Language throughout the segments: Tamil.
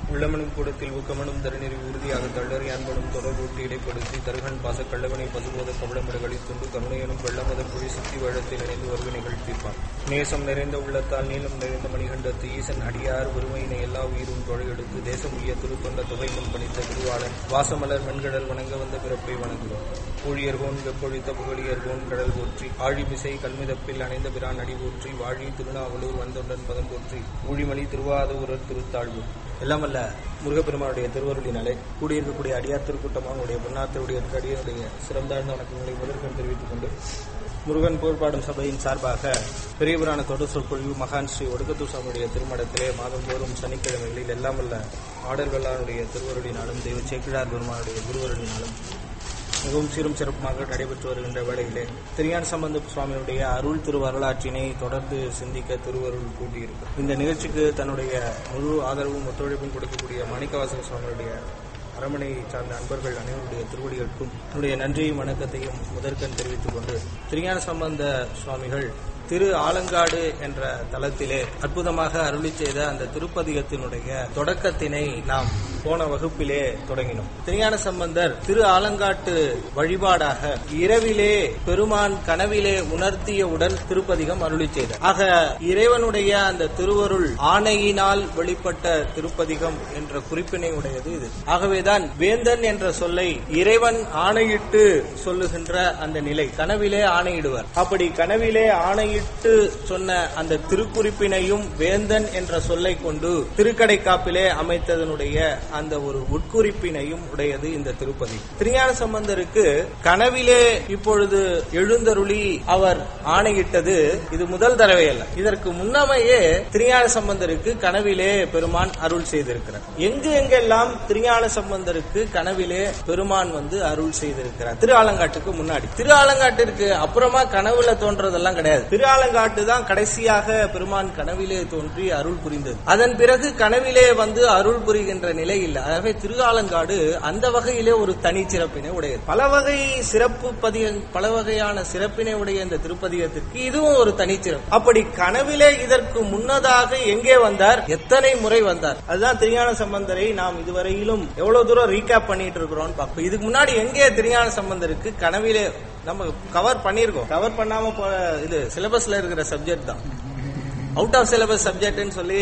உள்ளமனும் கூடத்தில் ஊக்கமனும் தருநெறி உறுதியாக தள்ளறி அன்பனும் தொடர்பூட்டி இடைப்படுத்தி தருகன் பாச கள்ளவனை பசுபோத கவளமிடகளை துண்டு கருணையனும் வெள்ளமத புழி சுத்தி வேழத்தில் இணைந்து வருக நிகழ்த்திப்பான் நேசம் நிறைந்த உள்ளத்தால் நீளம் நிறைந்த மணிகண்டத்து ஈசன் அடியார் ஒருமையினை எல்லா உயிரும் தொழையெடுத்து தேசம் உய்ய திருத்தொண்ட தொகை முன் பணித்த திருவாளன் வாசமலர் வெண்கடல் வணங்க வந்த பிறப்பை வணங்குவோம் ஊழியர்கோன் வெப்பொழித்த புகழியர்கோன் கடல் போற்றி ஆழிமிசை கல்மிதப்பில் அணைந்த பிரான் அடி போற்றி வாழி திருநாவலூர் வந்தொண்டன் பதம் போற்றி ஊழிமணி திருவாதூரர் திருத்தாழ்வு எல்லாம் வல்ல முருகப்பெருமானுடைய திருவருளினாலே கூடியிருக்கக்கூடிய அடியார் திருக்கூட்டமாக உங்களுடைய பொன்னாத்தருடைய அடியனுடைய சிறந்தாழ்ந்த வணக்கங்களை முதற்கண் தெரிவித்துக் கொண்டு முருகன் போர்ப்பாடும் சபையின் சார்பாக பெரிய புராண தொடர் சொற்பொழிவு மகான் ஸ்ரீ ஒடுக்கத்தூர் சாமியுடைய திருமணத்திலே மாதந்தோறும் சனிக்கிழமைகளில் எல்லாம் வல்ல ஆடல் வெள்ளாருடைய திருவருளினாலும் தெய்வ சேக்கிழார் பெருமானுடைய குருவருளினாலும் மிகவும் சீரும் சிறப்புமாக நடைபெற்று வருகின்ற வேளையிலே திருஞான சம்பந்த சுவாமியுடைய அருள் திரு வரலாற்றினை தொடர்ந்து சிந்திக்க திருவருள் கூட்டியிருக்கு இந்த நிகழ்ச்சிக்கு தன்னுடைய முழு ஆதரவும் ஒத்துழைப்பும் கொடுக்கக்கூடிய மாணிக்கவாசக சுவாமியுடைய அரமனை சார்ந்த அன்பர்கள் அனைவருடைய திருவடிகளுக்கும் என்னுடைய நன்றியும் வணக்கத்தையும் முதற்கண் தெரிவித்துக் கொண்டு திருஞான சம்பந்த சுவாமிகள் திரு ஆலங்காடு என்ற தலத்திலே அற்புதமாக அருளி செய்த அந்த திருப்பதிகத்தினுடைய தொடக்கத்தினை நாம் போன வகுப்பிலே தொடங்கினோம் திருஞான சம்பந்தர் திரு ஆலங்காட்டு வழிபாடாக இரவிலே பெருமான் கனவிலே உணர்த்தியவுடன் திருப்பதிகம் அருளி செய்தார் ஆக இறைவனுடைய அந்த திருவருள் ஆணையினால் வெளிப்பட்ட திருப்பதிகம் என்ற குறிப்பினை உடையது இது ஆகவேதான் வேந்தன் என்ற சொல்லை இறைவன் ஆணையிட்டு சொல்லுகின்ற அந்த நிலை கனவிலே ஆணையிடுவர் அப்படி கனவிலே ஆணையிட்டு சொன்ன அந்த திருக்குறிப்பினையும் வேந்தன் என்ற சொல்லை கொண்டு திருக்கடைக்காப்பிலே அமைத்ததனுடைய அந்த ஒரு உட்குறிப்பினையும் உடையது இந்த திருப்பதி திருஞான சம்பந்தருக்கு கனவிலே இப்பொழுது எழுந்தருளி அவர் ஆணையிட்டது இது முதல் தடவை அல்ல இதற்கு முன்னமையே திருஞான சம்பந்தருக்கு கனவிலே பெருமான் அருள் செய்திருக்கிறார் எங்கு எங்கெல்லாம் திருஞான சம்பந்தருக்கு கனவிலே பெருமான் வந்து அருள் செய்திருக்கிறார் திரு ஆலங்காட்டுக்கு முன்னாடி திரு ஆலங்காட்டிற்கு அப்புறமா கனவுல தோன்றதெல்லாம் கிடையாது திரு ஆலங்காட்டு தான் கடைசியாக பெருமான் கனவிலே தோன்றி அருள் புரிந்தது அதன் பிறகு கனவிலே வந்து அருள் புரிகின்ற நிலை இல்லை ஆகவே திரு ஆலங்காடு அந்த வகையிலே ஒரு தனி சிறப்பினை உடையது பல வகை சிறப்பு பதிக பல வகையான சிறப்பினை உடைய இந்த திருப்பதிகத்திற்கு இதுவும் ஒரு தனிச்சிறப்பு அப்படி கனவிலே இதற்கு முன்னதாக எங்கே வந்தார் எத்தனை முறை வந்தார் அதுதான் திருஞான சம்பந்தரை நாம் இதுவரையிலும் எவ்வளவு தூரம் ரீகேப் பண்ணிட்டு இருக்கிறோம் பார்ப்போம் இதுக்கு முன்னாடி எங்கே திருஞான சம்பந்தருக்கு கனவிலே நம்ம கவர் பண்ணியிருக்கோம் கவர் பண்ணாம போ இது சிலபஸ்ல இருக்கிற சப்ஜெக்ட் தான் அவுட் ஆஃப் சிலபஸ் சப்ஜெக்ட்னு சொல்லி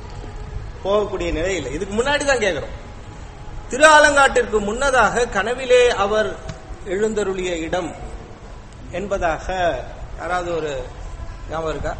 போகக்கூடிய நிலை இல்லை இதுக்கு முன்னாடி தான் கேட்கிறோம் திரு ஆலங்காட்டிற்கு முன்னதாக கனவிலே அவர் எழுந்தருளிய இடம் என்பதாக யாராவது ஒரு ஞாபகம் இருக்கா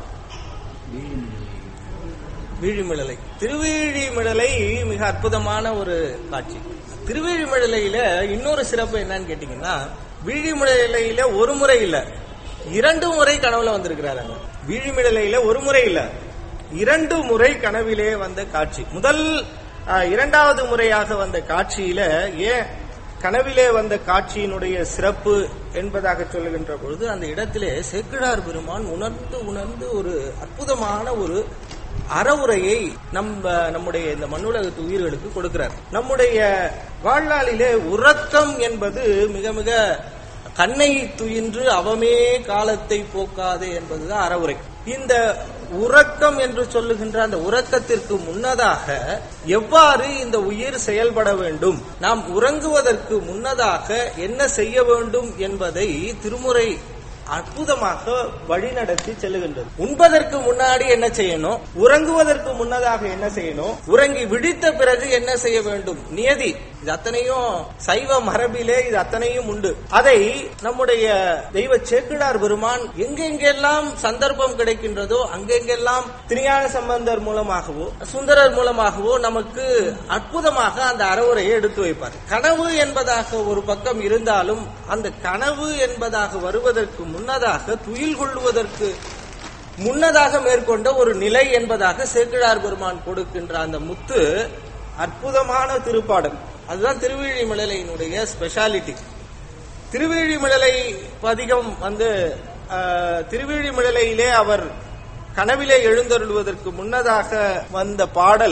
வீழிமிழலை திருவீழிமிழலை மிக அற்புதமான ஒரு காட்சி திருவீழிமிழலையில இன்னொரு சிறப்பு என்னன்னு கேட்டீங்கன்னா வீழிமிழலையில ஒரு முறை இல்ல இரண்டு முறை கனவுல வந்திருக்கிறாரு அங்க வீழிமிழலையில ஒரு முறை இல்ல இரண்டு முறை கனவிலே வந்த காட்சி முதல் அஹ், இரண்டாவது முறையாக வந்த காட்சியில ஏன் கனவிலே வந்த காட்சியினுடைய சிறப்பு என்பதாக சொல்லுகின்ற பொழுது அந்த இடத்திலே சேக்கிழார் பெருமான் உணர்ந்து உணர்ந்து ஒரு அற்புதமான ஒரு அறவுரையை நம்ம நம்முடைய இந்த மண்ணுலகத்து உயிர்களுக்கு கொடுக்கிறார் நம்முடைய வாழ்நாளிலே உறக்கம் என்பது மிக மிக கண்ணை துயின்று அவமே காலத்தை போக்காதே என்பதுதான் அறவுரை இந்த உறக்கம் என்று சொல்லுகின்ற அந்த உறக்கத்திற்கு முன்னதாக எவ்வாறு இந்த உயிர் செயல்பட வேண்டும் நாம் உறங்குவதற்கு முன்னதாக என்ன செய்ய வேண்டும் என்பதை திருமுறை அற்புதமாக வழிநடத்தி செல்லுகின்றது உண்பதற்கு முன்னாடி என்ன செய்யணும் உறங்குவதற்கு முன்னதாக என்ன செய்யணும் உறங்கி விழித்த பிறகு என்ன செய்ய வேண்டும் நியதி இது அத்தனையும் சைவ மரபிலே இது அத்தனையும் உண்டு அதை நம்முடைய தெய்வ சேக்கிழார் பெருமான் எங்கெங்கெல்லாம் சந்தர்ப்பம் கிடைக்கின்றதோ அங்கெங்கெல்லாம் திருஞான சம்பந்தர் மூலமாகவோ சுந்தரர் மூலமாகவோ நமக்கு அற்புதமாக அந்த அறவுரையை எடுத்து வைப்பார் கனவு என்பதாக ஒரு பக்கம் இருந்தாலும் அந்த கனவு என்பதாக வருவதற்கு முன்னதாக துயில் கொள்வதற்கு முன்னதாக மேற்கொண்ட ஒரு நிலை என்பதாக சேக்கிழார் பெருமான் கொடுக்கின்ற அந்த முத்து அற்புதமான திருப்பாடல் அதுதான் திருவிழிமலையினுடைய ஸ்பெஷாலிட்டி திருவிழிமிழலை பதிகம் வந்து ஆஹ், திருவிழிமிழலையிலே அவர் கனவிலே எழுந்தருளுவதற்கு முன்னதாக வந்த பாடல்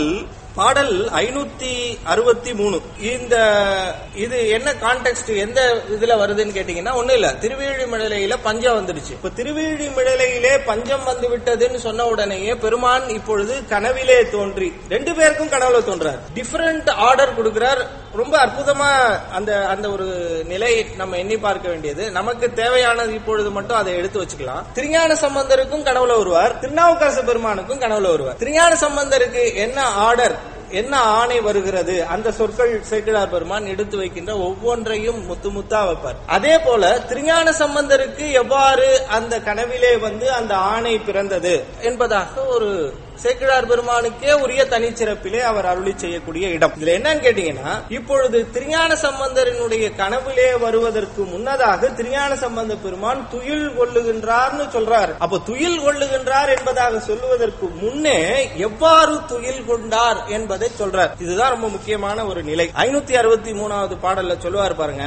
பாடல் ஐநூத்தி அறுபத்தி மூணு இந்த இது என்ன கான்டெக்ட் எந்த இதுல வருதுன்னு கேட்டீங்கன்னா ஒண்ணு இல்ல திருவேழிமிழலையில பஞ்சம் வந்துடுச்சு இப்ப திருவேழிமிழலையிலே பஞ்சம் வந்து விட்டதுன்னு சொன்ன உடனேயே பெருமான் இப்பொழுது கனவிலே தோன்றி ரெண்டு பேருக்கும் கனவுல தோன்றார் டிஃபரண்ட் ஆர்டர் கொடுக்கிறார் ரொம்ப அற்புதமா அந்த அந்த ஒரு நிலை நம்ம எண்ணி பார்க்க வேண்டியது நமக்கு தேவையானது இப்பொழுது மட்டும் அதை எடுத்து வச்சுக்கலாம் திருஞான சம்பந்தருக்கும் கனவுல வருவார் திருநாவுக்கரசு பெருமானுக்கும் கனவுல வருவார் திருஞான சம்பந்தருக்கு என்ன ஆர்டர் என்ன ஆணை வருகிறது அந்த சொற்கள் சேக்கிழார் பெருமான் எடுத்து வைக்கின்ற ஒவ்வொன்றையும் முத்து முத்தா வைப்பார் அதே போல திருஞான சம்பந்தருக்கு எவ்வாறு அந்த கனவிலே வந்து அந்த ஆணை பிறந்தது என்பதாக ஒரு சேக்கிழார் பெருமானுக்கே உரிய தனிச்சிறப்பிலே அவர் அருளி செய்யக்கூடிய இடம் இதுல என்னன்னு கேட்டீங்கன்னா இப்பொழுது திருஞான சம்பந்தரினுடைய கனவிலே வருவதற்கு முன்னதாக திருஞான சம்பந்த பெருமான் துயில் கொள்ளுகின்றார்னு சொல்றார் அப்ப துயில் கொள்ளுகின்றார் என்பதாக சொல்லுவதற்கு முன்னே எவ்வாறு துயில் கொண்டார் என்பதை சொல்றார் இதுதான் ரொம்ப முக்கியமான ஒரு நிலை ஐநூத்தி அறுபத்தி மூணாவது பாடல்ல சொல்லுவார் பாருங்க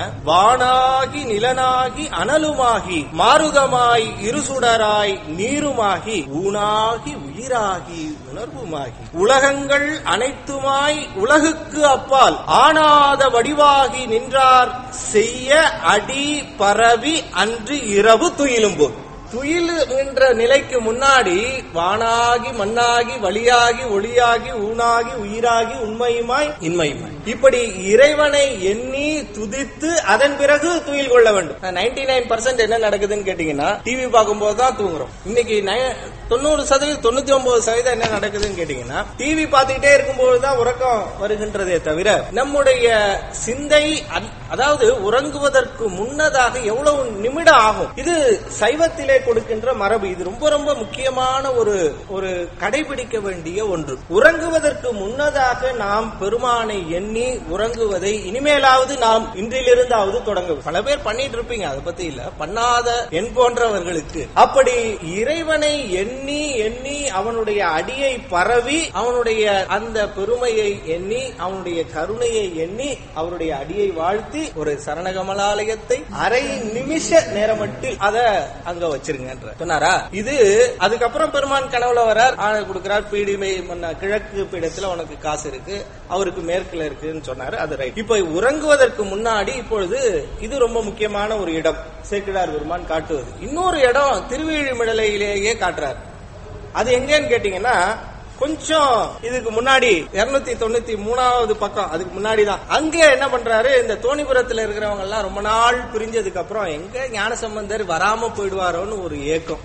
வானாகி நிலனாகி அனலுமாகி மாருதமாய் இருசுடராய் நீருமாகி ஊனாகி உயிராகி உணர்வுமாகி உலகங்கள் அனைத்துமாய் உலகுக்கு அப்பால் ஆனாத வடிவாகி நின்றார் செய்ய அடி பரவி அன்று இரவு துயிலும் போது துயில் என்ற நிலைக்கு முன்னாடி வானாகி மண்ணாகி வழியாகி ஒளியாகி ஊனாகி உயிராகி உண்மையுமாய் இன்மையுமாய் இப்படி இறைவனை எண்ணி துதித்து அதன் பிறகு துயில் கொள்ள வேண்டும் நைன்டி நைன் பர்சன்ட் என்ன நடக்குதுன்னு கேட்டீங்கன்னா டிவி பார்க்கும்போது தான் தூங்குறோம் இன்னைக்கு நை- தொண்ணூறு சதவீதம் தொண்ணூத்தி ஒன்பது சதவீதம் என்ன நடக்குதுன்னு கேட்டீங்கன்னா டிவி பார்த்துக்கிட்டே இருக்கும்போது தான் உறக்கம் வருகின்றதே தவிர நம்முடைய சிந்தை அத்- அதாவது உறங்குவதற்கு முன்னதாக எவ்வளவு நிமிடம் ஆகும் இது சைவத்திலே கொடுக்கின்ற மரபு இது ரொம்ப ரொம்ப முக்கியமான ஒரு ஒரு கடைபிடிக்க வேண்டிய ஒன்று உறங்குவதற்கு முன்னதாக நாம் பெருமானை எண்ணி உறங்குவதை இனிமேலாவது நாம் இன்றிலிருந்தாவது தொடங்க பல பேர் பண்ணிட்டு இருப்பீங்க அதை பத்தி இல்ல பண்ணாத என் போன்றவர்களுக்கு அப்படி இறைவனை எண்ணி எண்ணி அவனுடைய அடியை பரவி அவனுடைய அந்த பெருமையை எண்ணி அவனுடைய கருணையை எண்ணி அவருடைய அடியை வாழ்த்தி ஒரு சரணகமலாலயத்தை அரை நிமிஷ நேரமட்டில் அத அங்க வச்சிருங்கன்ற சொன்னாரா இது அதுக்கப்புறம் பெருமான் கனவுல வரார் ஆணை கொடுக்கிறார் பீடிமை மன்ன- கிழக்கு பீடத்துல உனக்கு காசு இருக்கு அவருக்கு மேற்குல இருக்குன்னு சொன்னாரு அது ரைட் இப்ப உறங்குவதற்கு முன்னாடி இப்பொழுது இது ரொம்ப முக்கியமான ஒரு இடம் சேக்கிழார் பெருமான் காட்டுவது இன்னொரு இடம் திருவிழிமிடலையிலேயே காட்டுறார் அது எங்கன்னு கேட்டீங்கன்னா கொஞ்சம் இதுக்கு முன்னாடி இருநூத்தி தொண்ணூத்தி மூணாவது பக்கம் அதுக்கு முன்னாடி தான் அங்கே என்ன பண்றாரு இந்த தோணிபுரத்துல இருக்கிறவங்க எல்லாம் ரொம்ப நாள் பிரிஞ்சதுக்கு அப்புறம் எங்க ஞானசம்பந்தர் வராம போயிடுவாரோன்னு ஒரு ஏக்கம்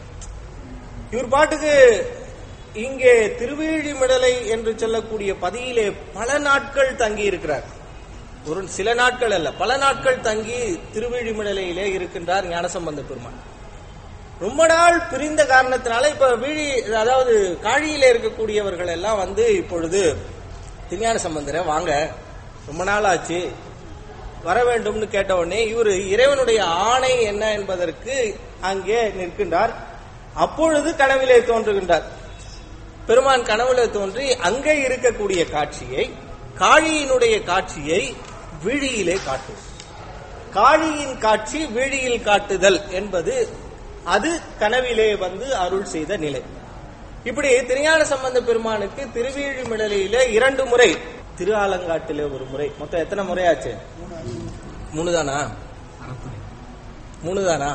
இவர் பாட்டுக்கு இங்கே திருவேழிமிடலை என்று சொல்லக்கூடிய பதியிலே பல நாட்கள் தங்கி இருக்கிறார் ஒரு சில நாட்கள் அல்ல பல நாட்கள் தங்கி திருவேழிமிடலையிலே இருக்கின்றார் ஞானசம்பந்த பெருமான் ரொம்ப நாள் பிரிந்த காரணத்தினால இப்ப வீழி அதாவது காழியில இருக்கக்கூடியவர்கள் எல்லாம் வந்து இப்பொழுது திருஞான சம்பந்தரை வாங்க ரொம்ப நாள் ஆச்சு வர வேண்டும்னு கேட்ட உடனே இவரு இறைவனுடைய ஆணை என்ன என்பதற்கு அங்கே நிற்கின்றார் அப்பொழுது கனவிலே தோன்றுகின்றார் பெருமான் கனவுல தோன்றி அங்கே இருக்கக்கூடிய காட்சியை காழியினுடைய காட்சியை விழியிலே காட்டும் காழியின் காட்சி விழியில் காட்டுதல் என்பது அது கனவிலே வந்து அருள் செய்த நிலை இப்படி திருஞான சம்பந்த பெருமானுக்கு திருவேழிமிடலையில இரண்டு முறை திரு ஆலங்காட்டிலே ஒரு முறை மொத்தம் எத்தனை முறையாச்சு மூணு தானா மூணு தானா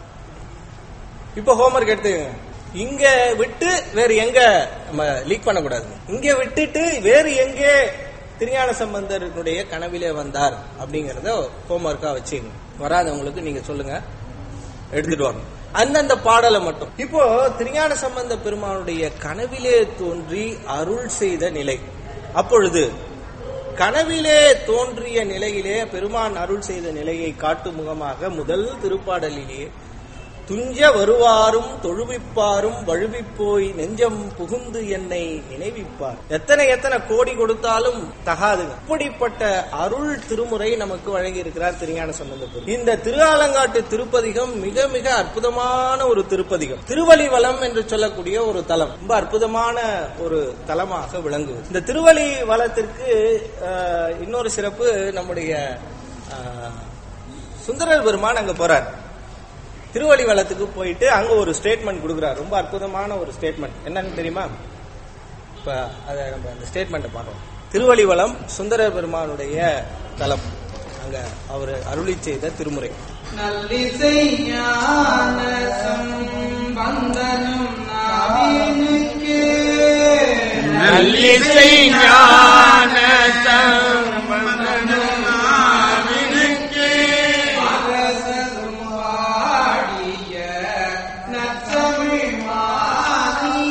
இப்ப ஹோம்ஒர்க் எடுத்துக்கங்க இங்க விட்டு வேற எங்க நம்ம லீக் பண்ணக்கூடாது இங்க விட்டுட்டு வேறு எங்கே திருஞான சம்பந்தருடைய கனவிலே வந்தார் அப்படிங்கறத ஹோம்ஒர்க்கா வச்சுங்க வராதவங்களுக்கு நீங்க சொல்லுங்க எடுத்துட்டு வாங்க அந்தந்த பாடலை மட்டும் இப்போ திருஞான சம்பந்த பெருமானுடைய கனவிலே தோன்றி அருள் செய்த நிலை அப்பொழுது கனவிலே தோன்றிய நிலையிலே பெருமான் அருள் செய்த நிலையை காட்டும் முகமாக முதல் திருப்பாடலிலே துஞ்ச வருவாரும் தொழுவிப்பாரும் வழுவிப்போய் நெஞ்சம் புகுந்து என்னை நினைவிப்பார் எத்தனை எத்தனை கோடி கொடுத்தாலும் தகாதுங்க இப்படிப்பட்ட அருள் திருமுறை நமக்கு வழங்கி இருக்கிறார் திருஞான சம்பந்தர் இந்த திருஆலங்காட்டு திருப்பதிகம் மிக மிக அற்புதமான ஒரு திருப்பதிகம் திருவலிவலம் என்று சொல்லக்கூடிய ஒரு தலம் ரொம்ப அற்புதமான ஒரு தலமாக விளங்குது இந்த திருவலி வளத்திற்கு அஹ், இன்னொரு சிறப்பு நம்முடைய அஹ், சுந்தரர் பெருமான் அங்க போறார் திருவள்ளிவளத்துக்கு போயிட்டு அங்க ஒரு ஸ்டேட்மெண்ட் கொடுக்குறாரு ரொம்ப அற்புதமான ஒரு ஸ்டேட்மெண்ட் என்னன்னு தெரியுமா இப்ப அத நம்ம அந்த ஸ்டேட்மெண்ட்டை பார்க்கலாம் திருவழிவலம் சுந்தர பெருமானுடைய தலம் அங்க அவர் அருளி செய்த திருமுறை நல்லிசை ஞான சம்பந்தனும் நாவினுக்கே நல்லிசை ஞான சம்பந்தனும் நாவினுக்கே அரசரும் பாடிய நற்றமிழ் மாறி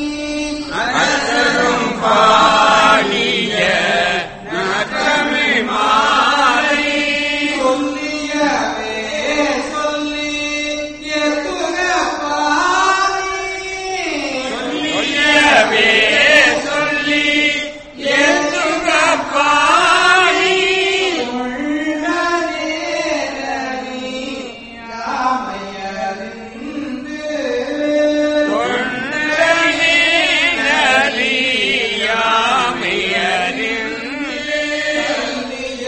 அசரும் பாடிய நற்றமிழ் மாறி சொல்லியவே சொல்லி எத்துக பாரி சொல்லியவே சொல்லி எத்துக பாடி தொண்டனே நலியாமையறிந்து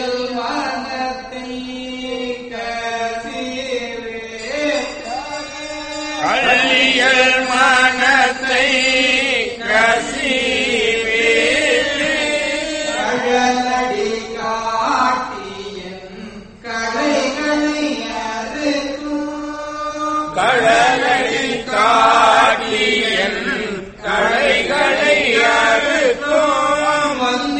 கள்ளியல் மனத்தை கசிவே கடலடி காட்டியன் கடைகளை அறுத்தோம்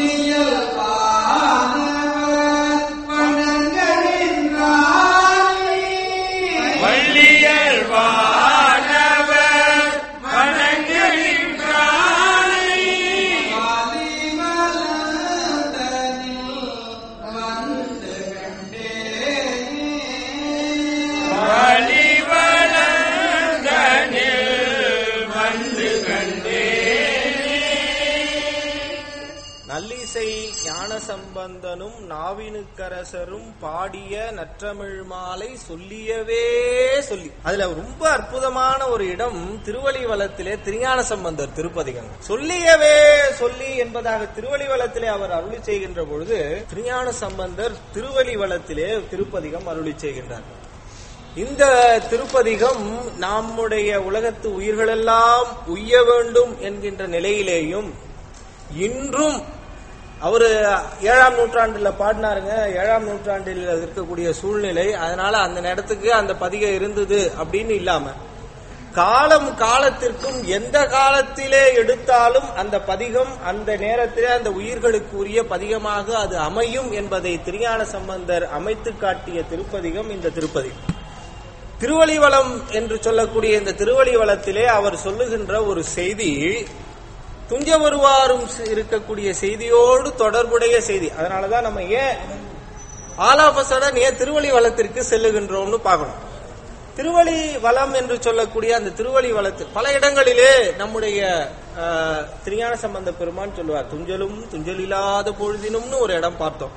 வள்ளியல் வானவர் வணங்குகின்றானை வழிவளந்தனில் வந்து கண்டே நல்லிசை ஞான சம்பந்தனும் நாவினுக்கரசரும் பாடிய நற்றமிழ் மாலை சொல்லியவே சொல்லி அதுல ரொம்ப அற்புதமான ஒரு இடம் திருவழிவலத்திலே திருஞான சம்பந்தர் திருப்பதிகம் சொல்லியவே சொல்லி என்பதாக திருவழிவலத்திலே அவர் அருளி செய்கின்ற பொழுது திருஞான சம்பந்தர் திருவழிவலத்திலே திருப்பதிகம் அருளி செய்கின்றார் இந்த திருப்பதிகம் நம்முடைய உலகத்து உயிர்களெல்லாம் உய்ய வேண்டும் என்கின்ற நிலையிலேயும் இன்றும் அவரு ஏழாம் நூற்றாண்டுல பாடினாருங்க ஏழாம் நூற்றாண்டில் இருக்கக்கூடிய சூழ்நிலை அதனால அந்த நேரத்துக்கு அந்த பதிகை இருந்தது அப்படின்னு இல்லாம காலம் காலத்திற்கும் எந்த காலத்திலே எடுத்தாலும் அந்த பதிகம் அந்த நேரத்திலே அந்த உயிர்களுக்கு உரிய பதிகமாக அது அமையும் என்பதை திருஞான சம்பந்தர் அமைத்து காட்டிய திருப்பதிகம் இந்த திருப்பதிகம் திருவழிவலம் என்று சொல்லக்கூடிய இந்த திருவழிவலத்திலே அவர் சொல்லுகின்ற ஒரு செய்தி துஞ்ச வருவாரும் இருக்கக்கூடிய செய்தியோடு தொடர்புடைய செய்தி அதனாலதான் நம்ம ஏன் ஆல் ஆஃப் சடன் ஏன் திருவழி வளத்திற்கு செல்லுகின்றோம்னு பார்க்கணும் திருவழி வளம் என்று சொல்லக்கூடிய அந்த திருவழி வளத்தில் பல இடங்களிலே நம்முடைய ஆஹ், திருஞான சம்பந்த பெருமான் சொல்லுவார் துஞ்சலும் துஞ்சல் இல்லாத பொழுதினும்னு ஒரு இடம் பார்த்தோம்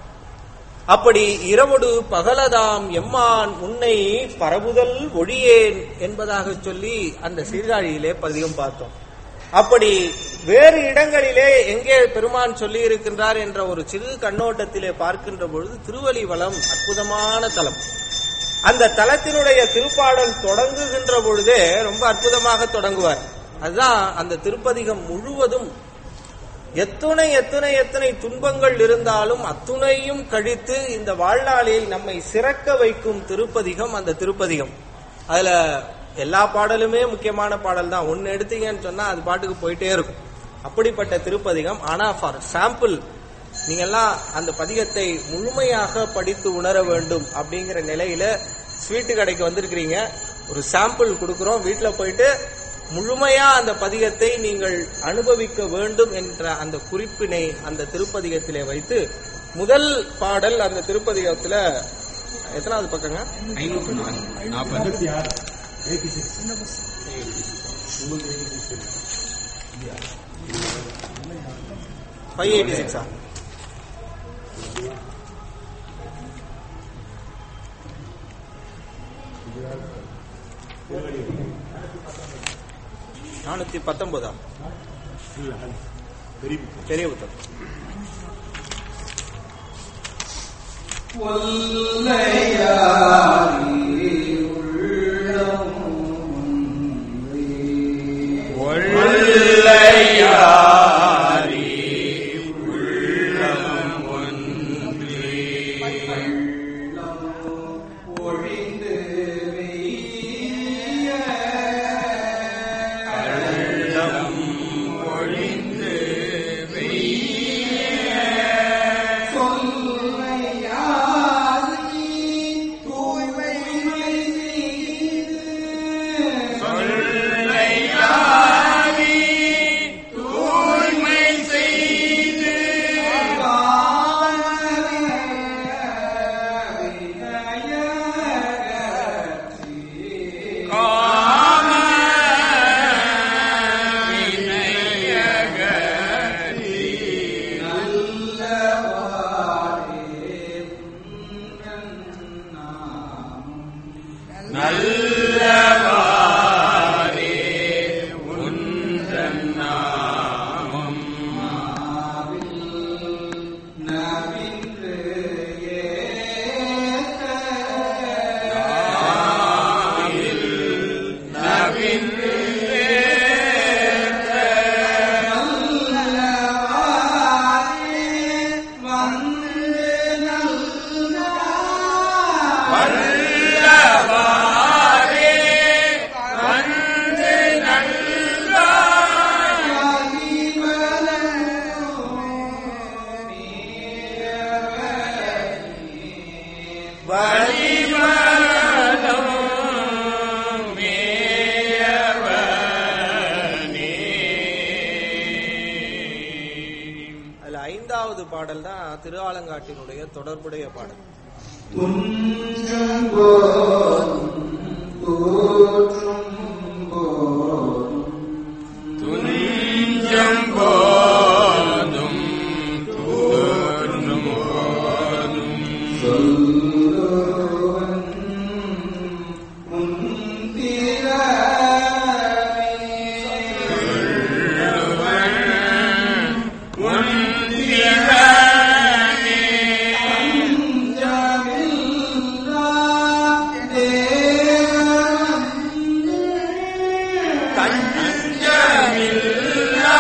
அப்படி இரவொடு பகலதாம் எம்மான் உன்னை பரவுதல் ஒழியேன் என்பதாக சொல்லி அந்த சீர்காழியிலே பதிகம் பார்த்தோம் அப்படி வேறு இடங்களிலே எங்கே பெருமான் சொல்லி இருக்கின்றார் என்ற ஒரு சிறு கண்ணோட்டத்திலே பார்க்கின்ற பொழுது திருவலிவலம் அற்புதமான தலம் அந்த தலத்தினுடைய திருப்பாடல் தொடங்குகின்ற பொழுதே ரொம்ப அற்புதமாக தொடங்குவார் அதுதான் அந்த திருப்பதிகம் முழுவதும் எத்துணை எத்தனை எத்தனை துன்பங்கள் இருந்தாலும் அத்துணையும் கழித்து இந்த வாழ்நாளில் நம்மை சிறக்க வைக்கும் திருப்பதிகம் அந்த திருப்பதிகம் அதுல எல்லா பாடலுமே முக்கியமான பாடல் தான் ஒன்னு எடுத்தீங்கன்னு சொன்னா அது பாட்டுக்கு போயிட்டே இருக்கும் அப்படிப்பட்ட திருப்பதிகம் ஆனா ஃபார் சாம்பிள் நீங்க எல்லாம் அந்த பதிகத்தை முழுமையாக படித்து உணர வேண்டும் அப்படிங்கிற நிலையில ஸ்வீட்டு கடைக்கு வந்திருக்கிறீங்க ஒரு சாம்பிள் கொடுக்கிறோம் வீட்டுல போயிட்டு முழுமையா அந்த பதிகத்தை நீங்கள் அனுபவிக்க வேண்டும் என்ற அந்த குறிப்பினை அந்த திருப்பதிகத்திலே வைத்து முதல் பாடல் அந்த திருப்பதிகத்துல எத்தனாவது பக்கங்க ஃபைவ் எயிட்டி சிக்ஸா நானூத்தி பத்தொன்பதாம் பெரிய புத்தகம் ஒள்ளையாரி உள்ளமுன்றி வந்து நல்கா வல்லவாரே வந்து நல்காய் வழிவலம் மேயவனே அதுல ஐந்தாவது பாடல் தான் திருஆலங்காட்டினுடைய தொடர்புடைய பாடல் துஞ்சம் போதும் தூற்றும் போதும் கஞ்சமில்லா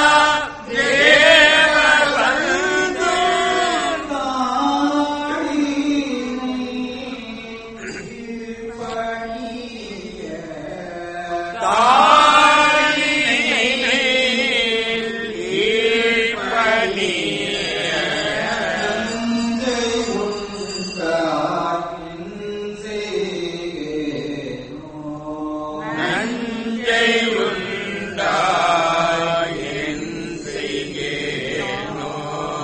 தேவர் வந்து நஞ்சை உண்டாயின் செய்கேனோ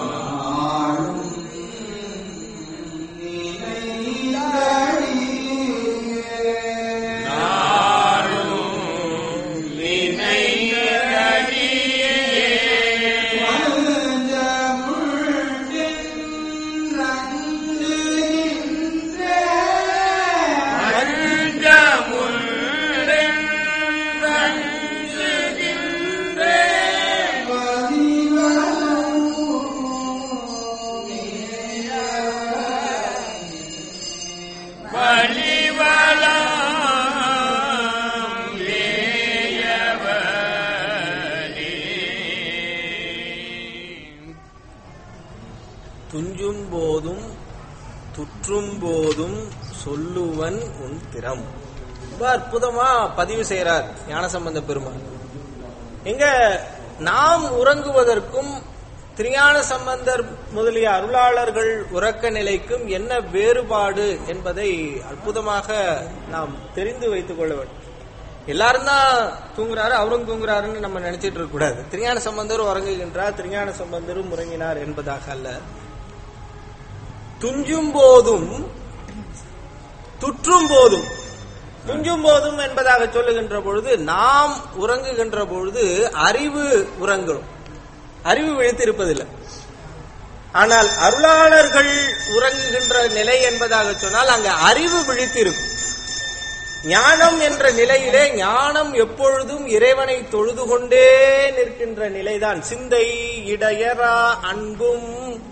நாரும் நினைந்தடியே துஞ்சும் போதும் துற்றும் போதும் சொல்லுவன் உன் திறம் ரொம்ப அற்புதமா பதிவு செய்யறார் ஞானசம்பந்த பெருமாள் எங்க நாம் உறங்குவதற்கும் திருஞான சம்பந்தர் முதலிய அருளாளர்கள் உறக்க நிலைக்கும் என்ன வேறுபாடு என்பதை அற்புதமாக நாம் தெரிந்து வைத்துக் கொள்ள வேண்டும் எல்லாரும் தான் தூங்குறாரு அவரும் தூங்குறாருன்னு நம்ம நினைச்சிட்டு இருக்க கூடாது திருஞான சம்பந்தர் உறங்குகின்றார் திருஞான சம்பந்தரும் உறங்கினார் என்பதாக அல்ல துஞ்சும் போதும் துற்றும் போதும் துஞ்சும் போதும் என்பதாக சொல்லுகின்ற பொழுது நாம் உறங்குகின்ற பொழுது அறிவு உறங்கும் அறிவு விழித்திருப்பதில்லை ஆனால் அருளாளர்கள் உறங்குகின்ற நிலை என்பதாக சொன்னால் அங்க அறிவு விழித்திருக்கும் ஞானம் என்ற நிலையிலே ஞானம் எப்பொழுதும் இறைவனை தொழுது கொண்டே நிற்கின்ற நிலைதான் சிந்தை இடையரா அன்பும்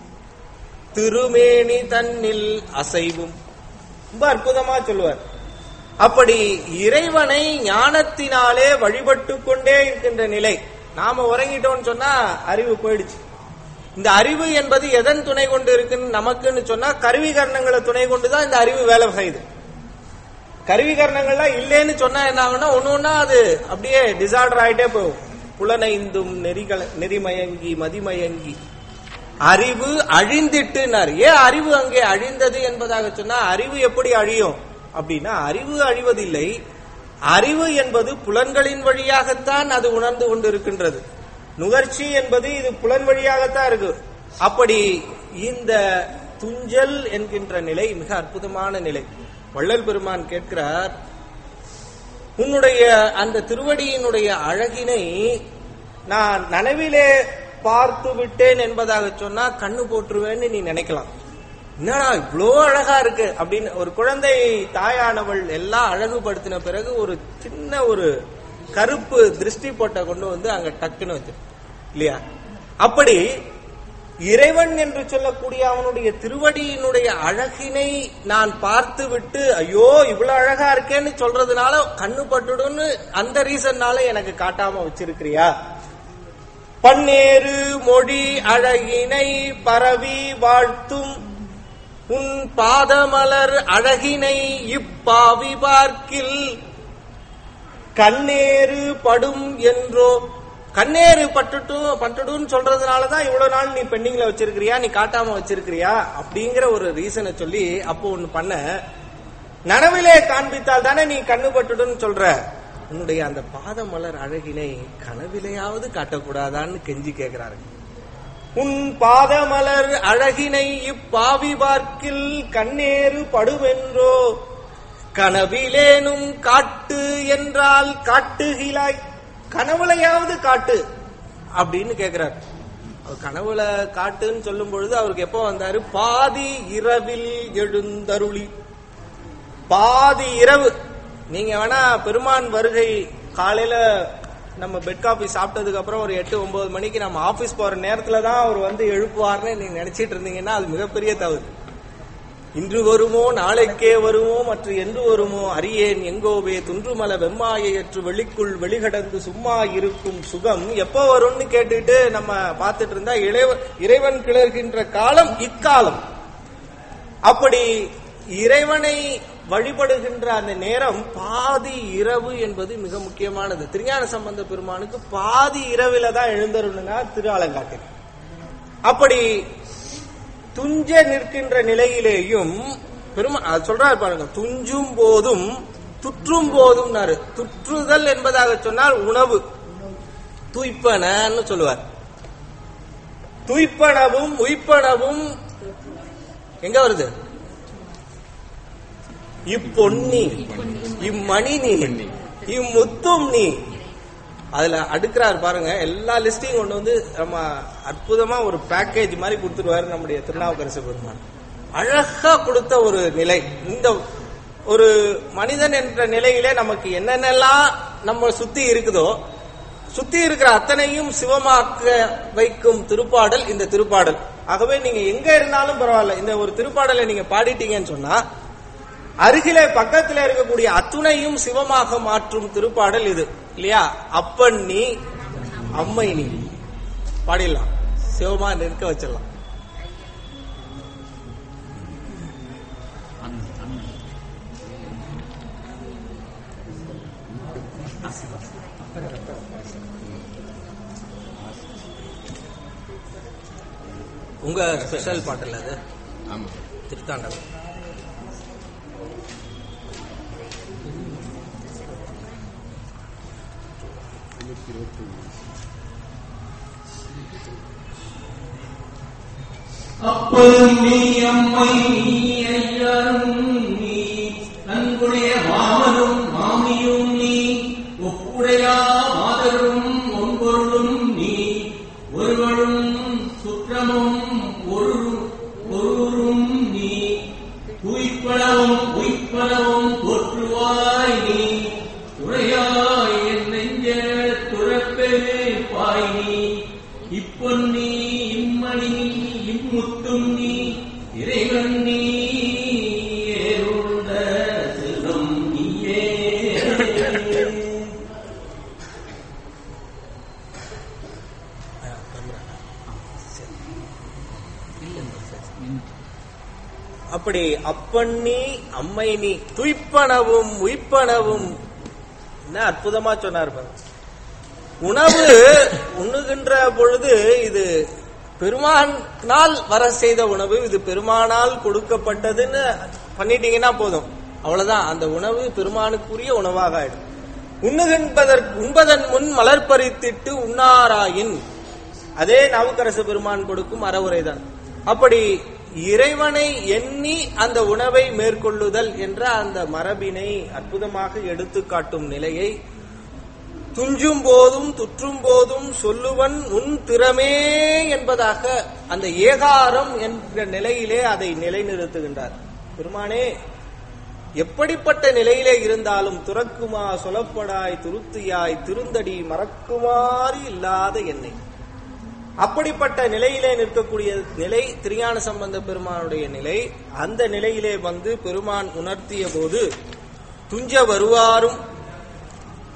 திருமேனி தன்னில் அசைவும் ரொம்ப அற்புதமா சொல்லுவார் அப்படி இறைவனை ஞானத்தினாலே வழிபட்டு கொண்டே இருக்கின்ற நிலை நாம உறங்கிட்டோம்னு சொன்னா அறிவு போயிடுச்சு இந்த அறிவு என்பது எதன் துணை கொண்டு இருக்குன்னு நமக்குன்னு சொன்னா கருவி கரணங்களை துணை கொண்டுதான் இந்த அறிவு வேலை செய்யுது கருவி கரணங்கள்லாம் இல்லைன்னு சொன்னா என்ன ஆகும்னா ஒண்ணு ஒண்ணா அது அப்படியே டிசார்டர் ஆயிட்டே போகும் புலனைந்தும் நெறிகள நெறிமயங்கி மதிமயங்கி அறிவு அழிந்திட்டுனார் ஏன் அறிவு அங்கே அழிந்தது என்பதாக சொன்னா அறிவு எப்படி அழியும் அப்படின்னா அறிவு அழிவதில்லை அறிவு என்பது புலன்களின் வழியாகத்தான் அது உணர்ந்து கொண்டு இருக்கின்றது நுகர்ச்சி என்பது இது புலன் வழியாகத்தான் இருக்கு அப்படி இந்த துஞ்சல் என்கின்ற நிலை மிக அற்புதமான நிலை வள்ளல் பெருமான் கேட்கிறார் உன்னுடைய அந்த திருவடியினுடைய அழகினை நான் நனவிலே பார்த்து விட்டேன் என்பதாக சொன்னா கண்ணு போட்டுருவேன்னு நீ நினைக்கலாம் என்னடா இவ்வளோ அழகா இருக்கு அப்படின்னு ஒரு குழந்தை தாயானவள் எல்லாம் அழகுபடுத்தின பிறகு ஒரு சின்ன ஒரு கருப்பு திருஷ்டி போட்ட கொண்டு வந்து அங்க டக்குன்னு வச்சு இல்லையா அப்படி இறைவன் என்று சொல்லக்கூடிய அவனுடைய திருவடியினுடைய அழகினை நான் பார்த்து விட்டு ஐயோ இவ்வளவு அழகா இருக்கேன்னு சொல்றதுனால கண்ணு பட்டுடும்னு அந்த ரீசன்னால எனக்கு காட்டாம வச்சிருக்கிறியா பன்னேறு மொழி அழகினை பரவி வாழ்த்தும் உன் பாதமலர் அழகினை இப்பாவி பார்க்கில் கண்ணேறு படும் என்றோ கண்ணேறு பட்டுட்டும் பட்டுடுன்னு சொல்றதுனாலதான் இவ்வளவு நாள் நீ பெண்டிங்ல வச்சிருக்கிறியா நீ காட்டாம வச்சிருக்கிறியா அப்படிங்கிற ஒரு ரீசனை சொல்லி அப்போ ஒண்ணு பண்ண நனவிலே காண்பித்தால் தானே நீ கண்ணு பட்டுடுன்னு சொல்ற உன்னுடைய அந்த பாதமலர் அழகினை கனவிலையாவது காட்டக்கூடாதான்னு கெஞ்சி கேக்குறாரு உன் பாதமலர் அழகினை இப்பாவி பார்க்கில் கண்ணேறு படுவென்றோ கனவிலேனும் காட்டு என்றால் காட்டுகிலாய் கனவுலையாவது காட்டு அப்படின்னு கேக்குறார் அவர் கனவுல காட்டுன்னு சொல்லும் பொழுது அவருக்கு எப்போ வந்தாரு பாதி இரவில் எழுந்தருளி பாதி இரவு நீங்க வேணா பெருமான் வருகை காலையில நம்ம பெட் காபி சாப்பிட்டதுக்கு அப்புறம் ஒரு எட்டு ஒன்பது மணிக்கு நம்ம ஆபீஸ் போற நேரத்துல தான் அவர் வந்து எழுப்புவார்னு நீங்க நினைச்சிட்டு இருந்தீங்கன்னா அது மிகப்பெரிய தவறு இன்று வருமோ நாளைக்கே வருமோ மற்ற என்று வருமோ அறியேன் எங்கோவே துன்றுமல வெம்மாயற்று வெளிக்குள் வெளிகடந்து சும்மா இருக்கும் சுகம் எப்போ வரும்னு கேட்டுட்டு நம்ம பார்த்துட்டு இருந்தா இறைவ இறைவன் கிளர்கின்ற காலம் இக்காலம் அப்படி இறைவனை வழிபடுகின்ற அந்த நேரம் பாதி இரவு என்பது மிக முக்கியமானது திருஞான சம்பந்த பெருமானுக்கு பாதி இரவில தான் எழுந்தருணுங்க திரு அலங்காட்டில் அப்படி துஞ்ச நிற்கின்ற நிலையிலேயும் பெருமா அது சொல்றாரு பாருங்க துஞ்சும் போதும் துற்றும் போதும் துற்றுதல் என்பதாக சொன்னால் உணவு துய்ப்பனன்னு சொல்லுவார் துய்ப்பனவும் உய்ப்பனவும் எங்க வருது இப்பொன்னி இம்மணி நீ இம்முத்தும் நீ அதுல அடுக்கிறார் பாருங்க எல்லா லிஸ்டையும் கொண்டு வந்து நம்ம அற்புதமா ஒரு பேக்கேஜ் மாதிரி கொடுத்துருவாரு நம்முடைய திருநாவுக்கரசு பெருமான் அழகா கொடுத்த ஒரு நிலை இந்த ஒரு மனிதன் என்ற நிலையிலே நமக்கு என்னென்னலாம் நம்ம சுத்தி இருக்குதோ சுத்தி இருக்கிற அத்தனையும் சிவமாக்க வைக்கும் திருப்பாடல் இந்த திருப்பாடல் ஆகவே நீங்க எங்க இருந்தாலும் பரவாயில்ல இந்த ஒரு திருப்பாடலை நீங்க பாடிட்டீங்கன்னு சொன்னா அருகிலே பக்கத்துல இருக்கக்கூடிய அத்துணையும் சிவமாக மாற்றும் திருப்பாடல் இது இல்லையா அப்பன் நீ அம்மை நீ பாடிடலாம் சிவமா நிற்க வச்சிடலாம் உங்க ஸ்பெஷல் பாட்டல் அது ஆமா திருத்தாண்டகம் அப்பன் நீ அம்மை நீ ஐயரும் நீ நன்குடைய மாமனும் மாமியும் நீ ஒப்புடையா மாதரும் ஒன்பொருளும் நீ ஒருவரும் சுற்றமும் ஒரு ஒருவரும் நீ துய்ப்பளவும் உய்ப்பளவும் போற்றுவாய் நீ துறையாய் என் நெஞ்ச துறப்பே பாய் நீ இப்பொன்னி இம்மணி இம்முத்தும் நீ இறைவன் நீ ஏருண்ட செல்வம் நீயே அப்படி அப்பன் நீ அம்மை நீ துய்ப்பனவும் உய்ப்பனவும் என்ன அற்புதமா சொன்னார் பாருங்க உணவு உண்ணுகின்ற பொழுது இது பெருமானால் வர செய்த உணவு இது பெருமானால் கொடுக்கப்பட்டதுன்னு பண்ணிட்டீங்கன்னா போதும் அவ்வளவுதான் அந்த உணவு பெருமானுக்குரிய உணவாக ஆயிடும் உண்ணுகின்பதற்கு உண்பதன் முன் மலர் பறித்திட்டு உண்ணாராயின் அதே நாவுக்கரசு பெருமான் கொடுக்கும் அறவுரைதான் அப்படி இறைவனை எண்ணி அந்த உணவை மேற்கொள்ளுதல் என்ற அந்த மரபினை அற்புதமாக எடுத்து காட்டும் நிலையை துஞ்சும் போதும் துற்றும் போதும் சொல்லுவன் உன் திறமே என்பதாக அந்த ஏகாரம் என்ற நிலையிலே அதை நிலைநிறுத்துகின்றார் பெருமானே எப்படிப்பட்ட நிலையிலே இருந்தாலும் துறக்குமா சொலப்படாய் துருத்தியாய் திருந்தடி மறக்குமாறு இல்லாத என்னை அப்படிப்பட்ட நிலையிலே நிற்கக்கூடிய நிலை திருஞான சம்பந்த பெருமானுடைய நிலை அந்த நிலையிலே வந்து பெருமான் உணர்த்திய போது துஞ்ச வருவாரும்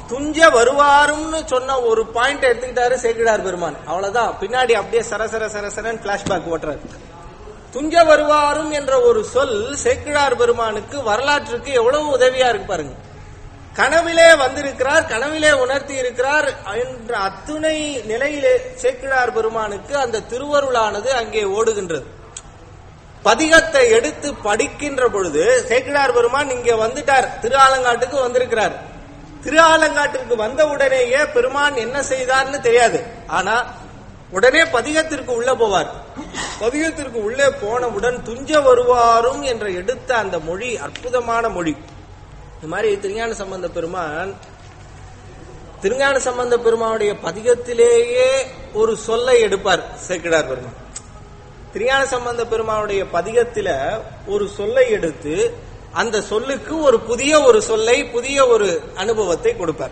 துஞ்ச வருவாரும்னு சொன்ன ஒரு பாயிண்ட் எடுத்துக்கிட்டாரு சேக்கிடார் பெருமான் அவ்வளவுதான் பின்னாடி அப்படியே சரசர சரசரன் பிளாஷ்பேக் ஓட்டுறாரு துஞ்ச வருவாரும் என்ற ஒரு சொல் சேக்கிழார் பெருமானுக்கு வரலாற்றுக்கு எவ்வளவு உதவியா இருக்கு பாருங்க கனவிலே வந்திருக்கிறார் கனவிலே உணர்த்தி இருக்கிறார் என்ற அத்துணை நிலையிலே சேக்கிழார் பெருமானுக்கு அந்த திருவருளானது அங்கே ஓடுகின்றது பதிகத்தை எடுத்து படிக்கின்ற பொழுது சேக்கிழார் பெருமான் இங்க வந்துட்டார் திரு ஆலங்காட்டுக்கு வந்திருக்கிறார் திரு ஆலங்காட்டிற்கு வந்த உடனேயே பெருமான் என்ன செய்தார்னு தெரியாது ஆனா உடனே பதிகத்திற்கு உள்ள போவார் பதிகத்திற்கு உள்ளே போனவுடன் துஞ்ச வருவாரும் என்ற எடுத்த அந்த மொழி அற்புதமான மொழி இந்த மாதிரி திருஞான சம்பந்த பெருமான் திருஞான சம்பந்த பெருமானுடைய பதிகத்திலேயே ஒரு சொல்லை எடுப்பார் சேக்கிடார் பெருமான் திருஞான சம்பந்த பெருமானுடைய பதிகத்தில ஒரு சொல்லை எடுத்து அந்த சொல்லுக்கு ஒரு புதிய ஒரு சொல்லை புதிய ஒரு அனுபவத்தை கொடுப்பார்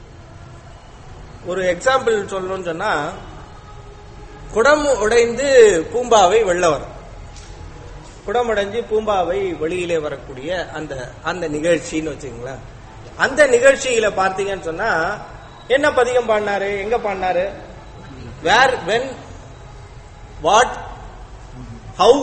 ஒரு எக்ஸாம்பிள் சொல்லணும்னு சொன்னா குடம் உடைந்து பூம்பாவை வெள்ள வரும் குடம் உடைஞ்சு பூம்பாவை வெளியிலே வரக்கூடிய அந்த அந்த நிகழ்ச்சின்னு வச்சுங்களேன் அந்த நிகழ்ச்சியில பார்த்தீங்கன்னு சொன்னா என்ன பதிகம் பாடினாரு எங்க பாடினாரு வேர் வென் வாட் ஹவு